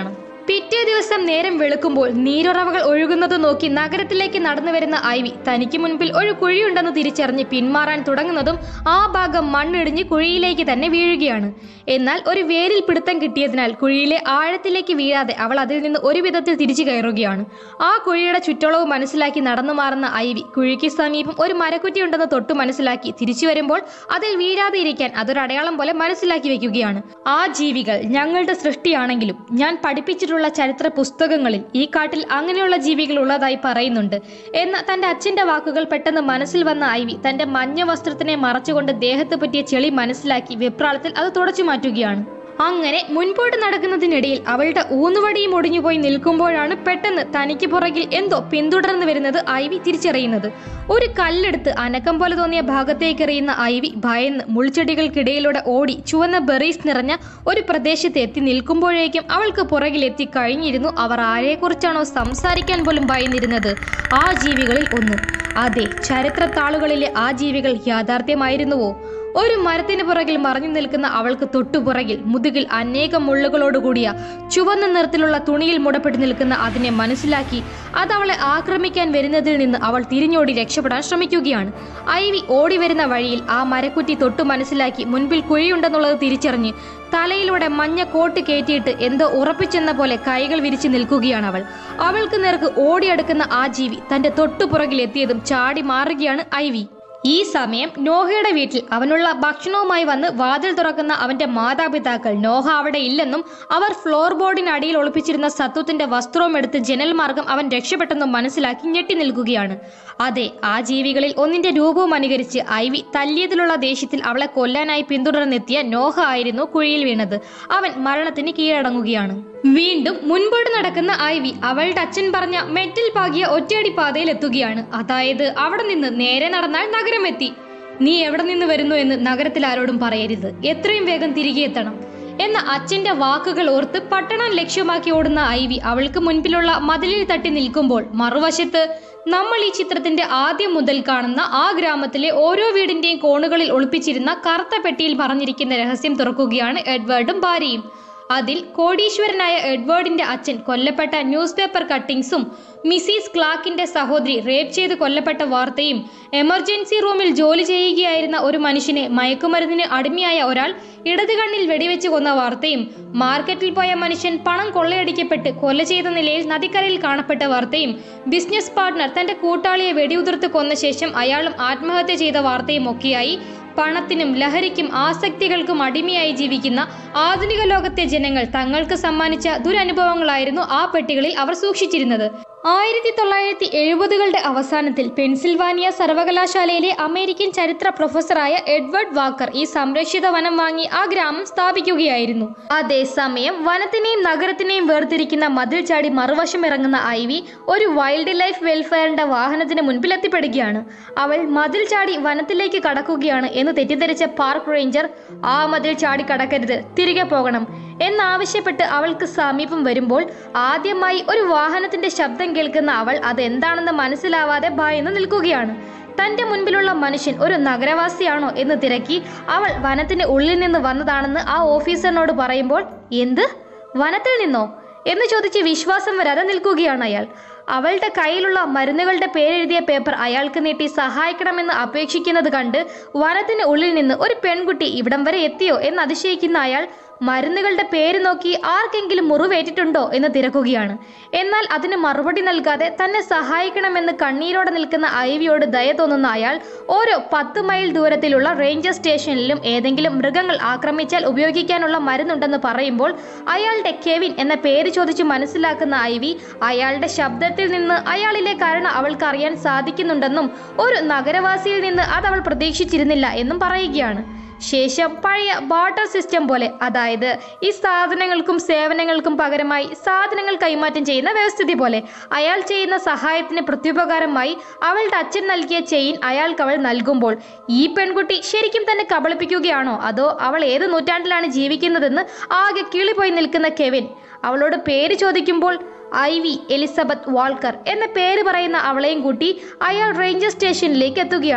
പിറ്റേ ദിവസം നേരം വെളുക്കുമ്പോൾ നീരുറവകൾ ഒഴുകുന്നത് നോക്കി നഗരത്തിലേക്ക് നടന്നു വരുന്ന ഐവി തനിക്ക് മുൻപിൽ ഒരു കുഴിയുണ്ടെന്ന് തിരിച്ചറിഞ്ഞ് പിന്മാറാൻ തുടങ്ങുന്നതും ആ ഭാഗം മണ്ണിടിഞ്ഞ് കുഴിയിലേക്ക് തന്നെ വീഴുകയാണ് എന്നാൽ ഒരു വേരിൽ പിടുത്തം കിട്ടിയതിനാൽ കുഴിയിലെ ആഴത്തിലേക്ക് വീഴാതെ അവൾ അതിൽ നിന്ന് ഒരു വിധത്തിൽ തിരിച്ചു കയറുകയാണ് ആ കുഴിയുടെ ചുറ്റളവ് മനസ്സിലാക്കി നടന്നു മാറുന്ന ഐവി കുഴിക്ക് സമീപം ഒരു മരക്കുറ്റിയുണ്ടെന്ന് തൊട്ടു മനസ്സിലാക്കി തിരിച്ചു വരുമ്പോൾ അതിൽ വീഴാതെ ഇരിക്കാൻ അതൊരു അടയാളം പോലെ മനസ്സിലാക്കി വെക്കുകയാണ് ആ ജീവികൾ ഞങ്ങളുടെ സൃഷ്ടിയാണെങ്കിലും ഞാൻ പഠിപ്പിച്ചിട്ടുള്ള ചരിത്ര പുസ്തകങ്ങളിൽ ഈ കാട്ടിൽ അങ്ങനെയുള്ള ജീവികൾ ഉള്ളതായി പറയുന്നുണ്ട് എന്ന തന്റെ അച്ഛന്റെ വാക്കുകൾ പെട്ടെന്ന് മനസ്സിൽ വന്ന ഐവി തന്റെ മഞ്ഞ വസ്ത്രത്തിനെ മറച്ചുകൊണ്ട് ദേഹത്ത് പറ്റിയ ചെളി മനസ്സിലാക്കി വെപ്രാളത്തിൽ അത് തുടച്ചു മാറ്റുകയാണ് അങ്ങനെ മുൻപോട്ട് നടക്കുന്നതിനിടയിൽ അവളുടെ ഊന്നുവടിയും ഒടിഞ്ഞുപോയി നിൽക്കുമ്പോഴാണ് പെട്ടെന്ന് തനിക്ക് പുറകിൽ എന്തോ പിന്തുടർന്ന് വരുന്നത് ഐവി തിരിച്ചറിയുന്നത് ഒരു കല്ലെടുത്ത് അനക്കം പോലെ തോന്നിയ ഭാഗത്തേക്ക് എറിയുന്ന ഐവി ഭയന്ന് മുൾച്ചെടികൾക്കിടയിലൂടെ ഓടി ചുവന്ന ബെറീസ് നിറഞ്ഞ ഒരു പ്രദേശത്ത് എത്തി നിൽക്കുമ്പോഴേക്കും അവൾക്ക് പുറകിൽ എത്തി കഴിഞ്ഞിരുന്നു അവർ ആരെക്കുറിച്ചാണോ സംസാരിക്കാൻ പോലും ഭയന്നിരുന്നത് ആ ജീവികളിൽ ഒന്ന് അതെ ചരിത്രത്താളുകളിലെ ആ ജീവികൾ യാഥാർത്ഥ്യമായിരുന്നുവോ ഒരു മരത്തിന് പുറകിൽ മറഞ്ഞു നിൽക്കുന്ന അവൾക്ക് തൊട്ടുപുറകിൽ മുതുകിൽ അനേകം മുള്ളുകളോടുകൂടിയ ചുവന്ന നിറത്തിലുള്ള തുണിയിൽ മുടപ്പെട്ട് നിൽക്കുന്ന അതിനെ മനസ്സിലാക്കി അത് അവളെ ആക്രമിക്കാൻ വരുന്നതിൽ നിന്ന് അവൾ തിരിഞ്ഞോടി രക്ഷപ്പെടാൻ ശ്രമിക്കുകയാണ് ഐവി ഓടി വരുന്ന വഴിയിൽ ആ മരക്കുറ്റി തൊട്ടു മനസ്സിലാക്കി മുൻപിൽ കുഴിയുണ്ടെന്നുള്ളത് തിരിച്ചറിഞ്ഞ് തലയിലൂടെ മഞ്ഞ കോട്ട് കയറ്റിയിട്ട് എന്തോ ഉറപ്പിച്ചെന്ന പോലെ കൈകൾ വിരിച്ചു നിൽക്കുകയാണ് അവൾ അവൾക്ക് നേർക്ക് ഓടിയെടുക്കുന്ന ആ ജീവി തന്റെ തൊട്ടുപുറകിൽ എത്തിയതും ചാടി മാറുകയാണ് ഐവി ഈ സമയം നോഹയുടെ വീട്ടിൽ അവനുള്ള ഭക്ഷണവുമായി വന്ന് വാതിൽ തുറക്കുന്ന അവന്റെ മാതാപിതാക്കൾ നോഹ അവിടെ ഇല്ലെന്നും അവർ ഫ്ലോർ ബോർഡിനടിയിൽ ഒളിപ്പിച്ചിരുന്ന സത്വത്തിന്റെ വസ്ത്രവും എടുത്ത് ജനൽ മാർഗം അവൻ രക്ഷപ്പെട്ടെന്നും മനസ്സിലാക്കി ഞെട്ടി നിൽക്കുകയാണ് അതെ ആ ജീവികളിൽ ഒന്നിന്റെ രൂപവും അനുകരിച്ച് ഐവി തല്ലിയതിലുള്ള ദേഷ്യത്തിൽ അവളെ കൊല്ലാനായി പിന്തുടർന്നെത്തിയ നോഹ ആയിരുന്നു കുഴിയിൽ വീണത് അവൻ മരണത്തിന് കീഴടങ്ങുകയാണ് വീണ്ടും മുൻപോട്ട് നടക്കുന്ന ഐവി അവളുടെ അച്ഛൻ പറഞ്ഞ മെറ്റിൽ പാകിയ ഒറ്റയടി പാതയിൽ എത്തുകയാണ് അതായത് അവിടെ നിന്ന് നേരെ നടന്നാൽ നഗരമെത്തി നീ എവിടെ നിന്ന് വരുന്നു എന്ന് നഗരത്തിൽ ആരോടും പറയരുത് എത്രയും വേഗം തിരികെ എത്തണം എന്ന അച്ഛന്റെ വാക്കുകൾ ഓർത്ത് പട്ടണം ലക്ഷ്യമാക്കി ഓടുന്ന ഐവി അവൾക്ക് മുൻപിലുള്ള മതിലിൽ തട്ടി നിൽക്കുമ്പോൾ മറുവശത്ത് നമ്മൾ ഈ ചിത്രത്തിന്റെ ആദ്യം മുതൽ കാണുന്ന ആ ഗ്രാമത്തിലെ ഓരോ വീടിന്റെയും കോണുകളിൽ ഒളിപ്പിച്ചിരുന്ന കറുത്ത പെട്ടിയിൽ പറഞ്ഞിരിക്കുന്ന രഹസ്യം തുറക്കുകയാണ് എഡ്വേർഡും ഭാര്യയും അതിൽ കോടീശ്വരനായ എഡ്വേർഡിന്റെ അച്ഛൻ കൊല്ലപ്പെട്ട ന്യൂസ് പേപ്പർ കട്ടിങ്സും മിസ്സിസ് ക്ലാക്കിന്റെ സഹോദരി റേപ്പ് ചെയ്ത് കൊല്ലപ്പെട്ട വാർത്തയും എമർജൻസി റൂമിൽ ജോലി ചെയ്യുകയായിരുന്ന ഒരു മനുഷ്യനെ മയക്കുമരുന്നിന് അടിമയായ ഒരാൾ ഇടത് കണ്ണിൽ വെടിവെച്ച് കൊന്ന വാർത്തയും മാർക്കറ്റിൽ പോയ മനുഷ്യൻ പണം കൊള്ളയടിക്കപ്പെട്ട് കൊല ചെയ്ത നിലയിൽ നദിക്കരയിൽ കാണപ്പെട്ട വാർത്തയും ബിസിനസ് പാർട്ട്ണർ തന്റെ കൂട്ടാളിയെ വെടിയുതിർത്ത് കൊന്ന ശേഷം അയാളും ആത്മഹത്യ ചെയ്ത വാർത്തയും ഒക്കെയായി പണത്തിനും ലഹരിക്കും ആസക്തികൾക്കും അടിമയായി ജീവിക്കുന്ന ആധുനിക ലോകത്തെ ജനങ്ങൾ തങ്ങൾക്ക് സമ്മാനിച്ച ദുരനുഭവങ്ങളായിരുന്നു ആ പെട്ടികളിൽ അവർ സൂക്ഷിച്ചിരുന്നത് ആയിരത്തി തൊള്ളായിരത്തി എഴുപതുകളുടെ അവസാനത്തിൽ പെൻസിൽവാനിയ സർവകലാശാലയിലെ അമേരിക്കൻ ചരിത്ര പ്രൊഫസറായ എഡ്വേർഡ് വാക്കർ ഈ സംരക്ഷിത വനം വാങ്ങി ആ ഗ്രാമം സ്ഥാപിക്കുകയായിരുന്നു അതേസമയം വനത്തിനെയും നഗരത്തിനെയും വേർതിരിക്കുന്ന മതിൽ ചാടി മറുവശം ഇറങ്ങുന്ന ഐവി ഒരു വൈൽഡ് ലൈഫ് വെൽഫെയറിന്റെ വാഹനത്തിന് മുൻപിൽ എത്തിപ്പെടുകയാണ് അവൾ മതിൽ ചാടി വനത്തിലേക്ക് കടക്കുകയാണ് എന്ന് തെറ്റിദ്ധരിച്ച പാർക്ക് റേഞ്ചർ ആ മതിൽ ചാടി കടക്കരുത് തിരികെ പോകണം എന്നാവശ്യപ്പെട്ട് അവൾക്ക് സമീപം വരുമ്പോൾ ആദ്യമായി ഒരു വാഹനത്തിന്റെ ശബ്ദം കേൾക്കുന്ന അവൾ അതെന്താണെന്ന് മനസ്സിലാവാതെ ഭയന്ന് നിൽക്കുകയാണ് തന്റെ മുൻപിലുള്ള മനുഷ്യൻ ഒരു നഗരവാസിയാണോ എന്ന് തിരക്കി അവൾ വനത്തിന്റെ ഉള്ളിൽ നിന്ന് വന്നതാണെന്ന് ആ ഓഫീസറിനോട് പറയുമ്പോൾ എന്ത് വനത്തിൽ നിന്നോ എന്ന് ചോദിച്ച് വിശ്വാസം വരാതെ നിൽക്കുകയാണ് അയാൾ അവളുടെ കയ്യിലുള്ള മരുന്നുകളുടെ പേരെഴുതിയ പേപ്പർ അയാൾക്ക് നീട്ടി സഹായിക്കണമെന്ന് അപേക്ഷിക്കുന്നത് കണ്ട് വനത്തിന് ഉള്ളിൽ നിന്ന് ഒരു പെൺകുട്ടി ഇവിടം വരെ എത്തിയോ എന്ന് അതിശയിക്കുന്ന അയാൾ മരുന്നുകളുടെ പേര് നോക്കി ആർക്കെങ്കിലും മുറിവേറ്റിട്ടുണ്ടോ എന്ന് തിരക്കുകയാണ് എന്നാൽ അതിന് മറുപടി നൽകാതെ തന്നെ സഹായിക്കണമെന്ന് കണ്ണീരോടെ നിൽക്കുന്ന ഐവിയോട് ദയ തോന്നുന്ന അയാൾ ഓരോ പത്ത് മൈൽ ദൂരത്തിലുള്ള റേഞ്ചർ സ്റ്റേഷനിലും ഏതെങ്കിലും മൃഗങ്ങൾ ആക്രമിച്ചാൽ ഉപയോഗിക്കാനുള്ള മരുന്നുണ്ടെന്ന് പറയുമ്പോൾ അയാളുടെ കെവിൻ എന്ന പേര് ചോദിച്ച് മനസ്സിലാക്കുന്ന ഐവി അയാളുടെ ശബ്ദത്തിൽ നിന്ന് അയാളിലെ കാരണം അവൾക്ക് അറിയാൻ സാധിക്കുന്നുണ്ടെന്നും ഒരു നഗരവാസിയിൽ നിന്ന് അത് അവൾ പ്രതീക്ഷിച്ചിരുന്നില്ല എന്നും പറയുകയാണ് ശേഷം പഴയ ബാർട്ടർ സിസ്റ്റം പോലെ അതായത് ഈ സാധനങ്ങൾക്കും സേവനങ്ങൾക്കും പകരമായി സാധനങ്ങൾ കൈമാറ്റം ചെയ്യുന്ന വ്യവസ്ഥിതി പോലെ അയാൾ ചെയ്യുന്ന സഹായത്തിന് പ്രത്യുപകാരമായി അവളുടെ അച്ഛൻ നൽകിയ ചെയിൻ അയാൾക്ക് അവൾ നൽകുമ്പോൾ ഈ പെൺകുട്ടി ശരിക്കും തന്നെ കബളിപ്പിക്കുകയാണോ അതോ അവൾ ഏത് നൂറ്റാണ്ടിലാണ് ജീവിക്കുന്നതെന്ന് ആകെ കിളിപോയി നിൽക്കുന്ന കെവിൻ അവളോട് പേര് ചോദിക്കുമ്പോൾ ഐവി എലിസബത്ത് വാൾക്കർ എന്ന പേര് പറയുന്ന അവളെയും കൂട്ടി അയാൾ റേഞ്ചർ സ്റ്റേഷനിലേക്ക് എത്തുകയാണ്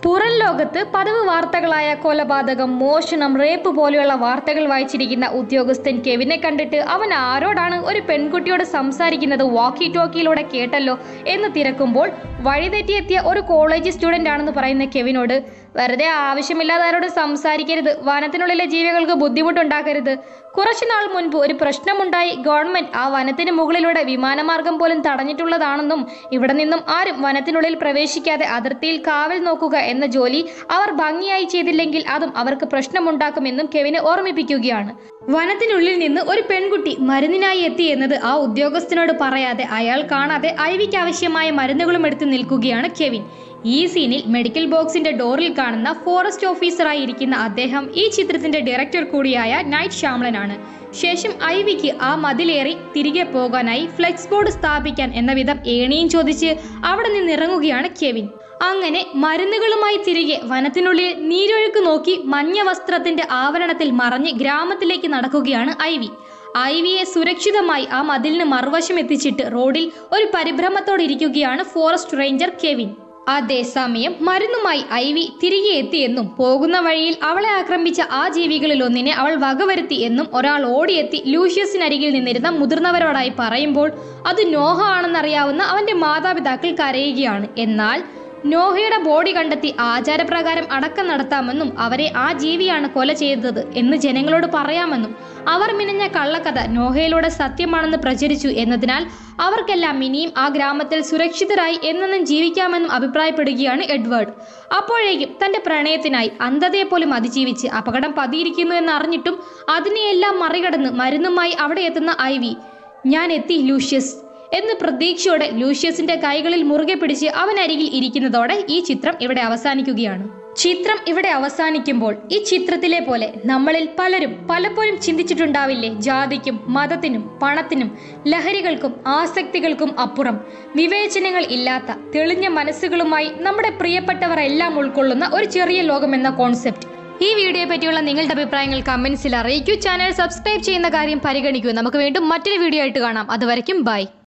പുറം ലോകത്ത് പതിവ് വാർത്തകളായ കൊലപാതകം മോഷണം റേപ്പ് പോലെയുള്ള വാർത്തകൾ വായിച്ചിരിക്കുന്ന ഉദ്യോഗസ്ഥൻ കെവിനെ കണ്ടിട്ട് അവൻ ആരോടാണ് ഒരു പെൺകുട്ടിയോട് സംസാരിക്കുന്നത് വാക്കി ടോക്കിയിലൂടെ കേട്ടല്ലോ എന്ന് തിരക്കുമ്പോൾ വഴിതെറ്റിയെത്തിയ ഒരു കോളേജ് സ്റ്റുഡൻ്റ് ആണെന്ന് പറയുന്ന കെവിനോട് വെറുതെ ആവശ്യമില്ലാതെ ആരോട് സംസാരിക്കരുത് വനത്തിനുള്ളിലെ ജീവികൾക്ക് ബുദ്ധിമുട്ടുണ്ടാക്കരുത് കുറച്ചു നാൾ മുൻപ് ഒരു പ്രശ്നമുണ്ടായി ഗവൺമെന്റ് ആ വനത്തിന് മുകളിലൂടെ വിമാനമാർഗം പോലും തടഞ്ഞിട്ടുള്ളതാണെന്നും ഇവിടെ നിന്നും ആരും വനത്തിനുള്ളിൽ പ്രവേശിക്കാതെ അതിർത്തിയിൽ കാവൽ നോക്കുക എന്ന ജോലി അവർ ഭംഗിയായി ചെയ്തില്ലെങ്കിൽ അതും അവർക്ക് പ്രശ്നമുണ്ടാക്കുമെന്നും കെവിന് ഓർമ്മിപ്പിക്കുകയാണ് വനത്തിനുള്ളിൽ നിന്ന് ഒരു പെൺകുട്ടി മരുന്നിനായി എത്തി എന്നത് ആ ഉദ്യോഗസ്ഥനോട് പറയാതെ അയാൾ കാണാതെ ഐവിക്ക് ആവശ്യമായ മരുന്നുകളും എടുത്ത് നിൽക്കുകയാണ് കെവിൻ ഈ സീനിൽ മെഡിക്കൽ ബോക്സിന്റെ ഡോറിൽ കാണുന്ന ഫോറസ്റ്റ് ഓഫീസറായി ഇരിക്കുന്ന അദ്ദേഹം ഈ ചിത്രത്തിന്റെ ഡയറക്ടർ കൂടിയായ നൈറ്റ് ശ്യാമളനാണ് ശേഷം ഐവിക്ക് ആ മതിലേറി തിരികെ പോകാനായി ഫ്ലെക്സ് ബോർഡ് സ്ഥാപിക്കാൻ എന്ന വിധം ഏണിയും ചോദിച്ച് അവിടെ നിന്ന് ഇറങ്ങുകയാണ് കെവിൻ അങ്ങനെ മരുന്നുകളുമായി തിരികെ വനത്തിനുള്ളിൽ നീരൊഴുക്ക് നോക്കി മഞ്ഞ വസ്ത്രത്തിന്റെ ആവരണത്തിൽ മറഞ്ഞ് ഗ്രാമത്തിലേക്ക് നടക്കുകയാണ് ഐവി ഐവിയെ സുരക്ഷിതമായി ആ മതിലിന് മറുവശം എത്തിച്ചിട്ട് റോഡിൽ ഒരു പരിഭ്രമത്തോടെ ഇരിക്കുകയാണ് ഫോറസ്റ്റ് റേഞ്ചർ കെവിൻ അതേസമയം മരുന്നുമായി ഐവി തിരികെ എത്തിയെന്നും പോകുന്ന വഴിയിൽ അവളെ ആക്രമിച്ച ആ ജീവികളിൽ ഒന്നിനെ അവൾ വകവരുത്തി എന്നും ഒരാൾ ഓടിയെത്തി ലൂഷ്യസിനരികിൽ നിന്നിരുന്ന മുതിർന്നവരോടായി പറയുമ്പോൾ അത് നോഹ ആണെന്നറിയാവുന്ന അവന്റെ മാതാപിതാക്കൾ കരയുകയാണ് എന്നാൽ നോഹയുടെ ബോഡി കണ്ടെത്തി ആചാരപ്രകാരം അടക്കം നടത്താമെന്നും അവരെ ആ ജീവിയാണ് കൊല ചെയ്തത് എന്ന് ജനങ്ങളോട് പറയാമെന്നും അവർ മിനഞ്ഞ കള്ളക്കഥ നോഹയിലൂടെ സത്യമാണെന്ന് പ്രചരിച്ചു എന്നതിനാൽ അവർക്കെല്ലാം ഇനിയും ആ ഗ്രാമത്തിൽ സുരക്ഷിതരായി എന്നെന്നും ജീവിക്കാമെന്നും അഭിപ്രായപ്പെടുകയാണ് എഡ്വേർഡ് അപ്പോഴേക്കും തന്റെ പ്രണയത്തിനായി അന്ധതയെ പോലും അതിജീവിച്ച് അപകടം പതിയിരിക്കുന്നു എന്നറിഞ്ഞിട്ടും അതിനെയെല്ലാം മറികടന്ന് മരുന്നുമായി അവിടെ എത്തുന്ന ഐവി ഞാൻ എത്തി ലൂഷ്യസ് എന്ന് പ്രതീക്ഷയോടെ ലൂഷ്യസിന്റെ കൈകളിൽ മുറുകെ പിടിച്ച് അവനരികിൽ ഇരിക്കുന്നതോടെ ഈ ചിത്രം ഇവിടെ അവസാനിക്കുകയാണ് ചിത്രം ഇവിടെ അവസാനിക്കുമ്പോൾ ഈ ചിത്രത്തിലെ പോലെ നമ്മളിൽ പലരും പലപ്പോഴും ചിന്തിച്ചിട്ടുണ്ടാവില്ലേ ജാതിക്കും മതത്തിനും പണത്തിനും ലഹരികൾക്കും ആസക്തികൾക്കും അപ്പുറം വിവേചനങ്ങൾ ഇല്ലാത്ത തെളിഞ്ഞ മനസ്സുകളുമായി നമ്മുടെ പ്രിയപ്പെട്ടവർ എല്ലാം ഉൾക്കൊള്ളുന്ന ഒരു ചെറിയ ലോകം എന്ന കോൺസെപ്റ്റ് ഈ വീഡിയോയെ പറ്റിയുള്ള നിങ്ങളുടെ അഭിപ്രായങ്ങൾ കമന്റ്സിൽ അറിയിക്കൂ ചാനൽ സബ്സ്ക്രൈബ് ചെയ്യുന്ന കാര്യം പരിഗണിക്കൂ നമുക്ക് വീണ്ടും മറ്റൊരു വീഡിയോ ആയിട്ട് കാണാം അതുവരയ്ക്കും ബൈ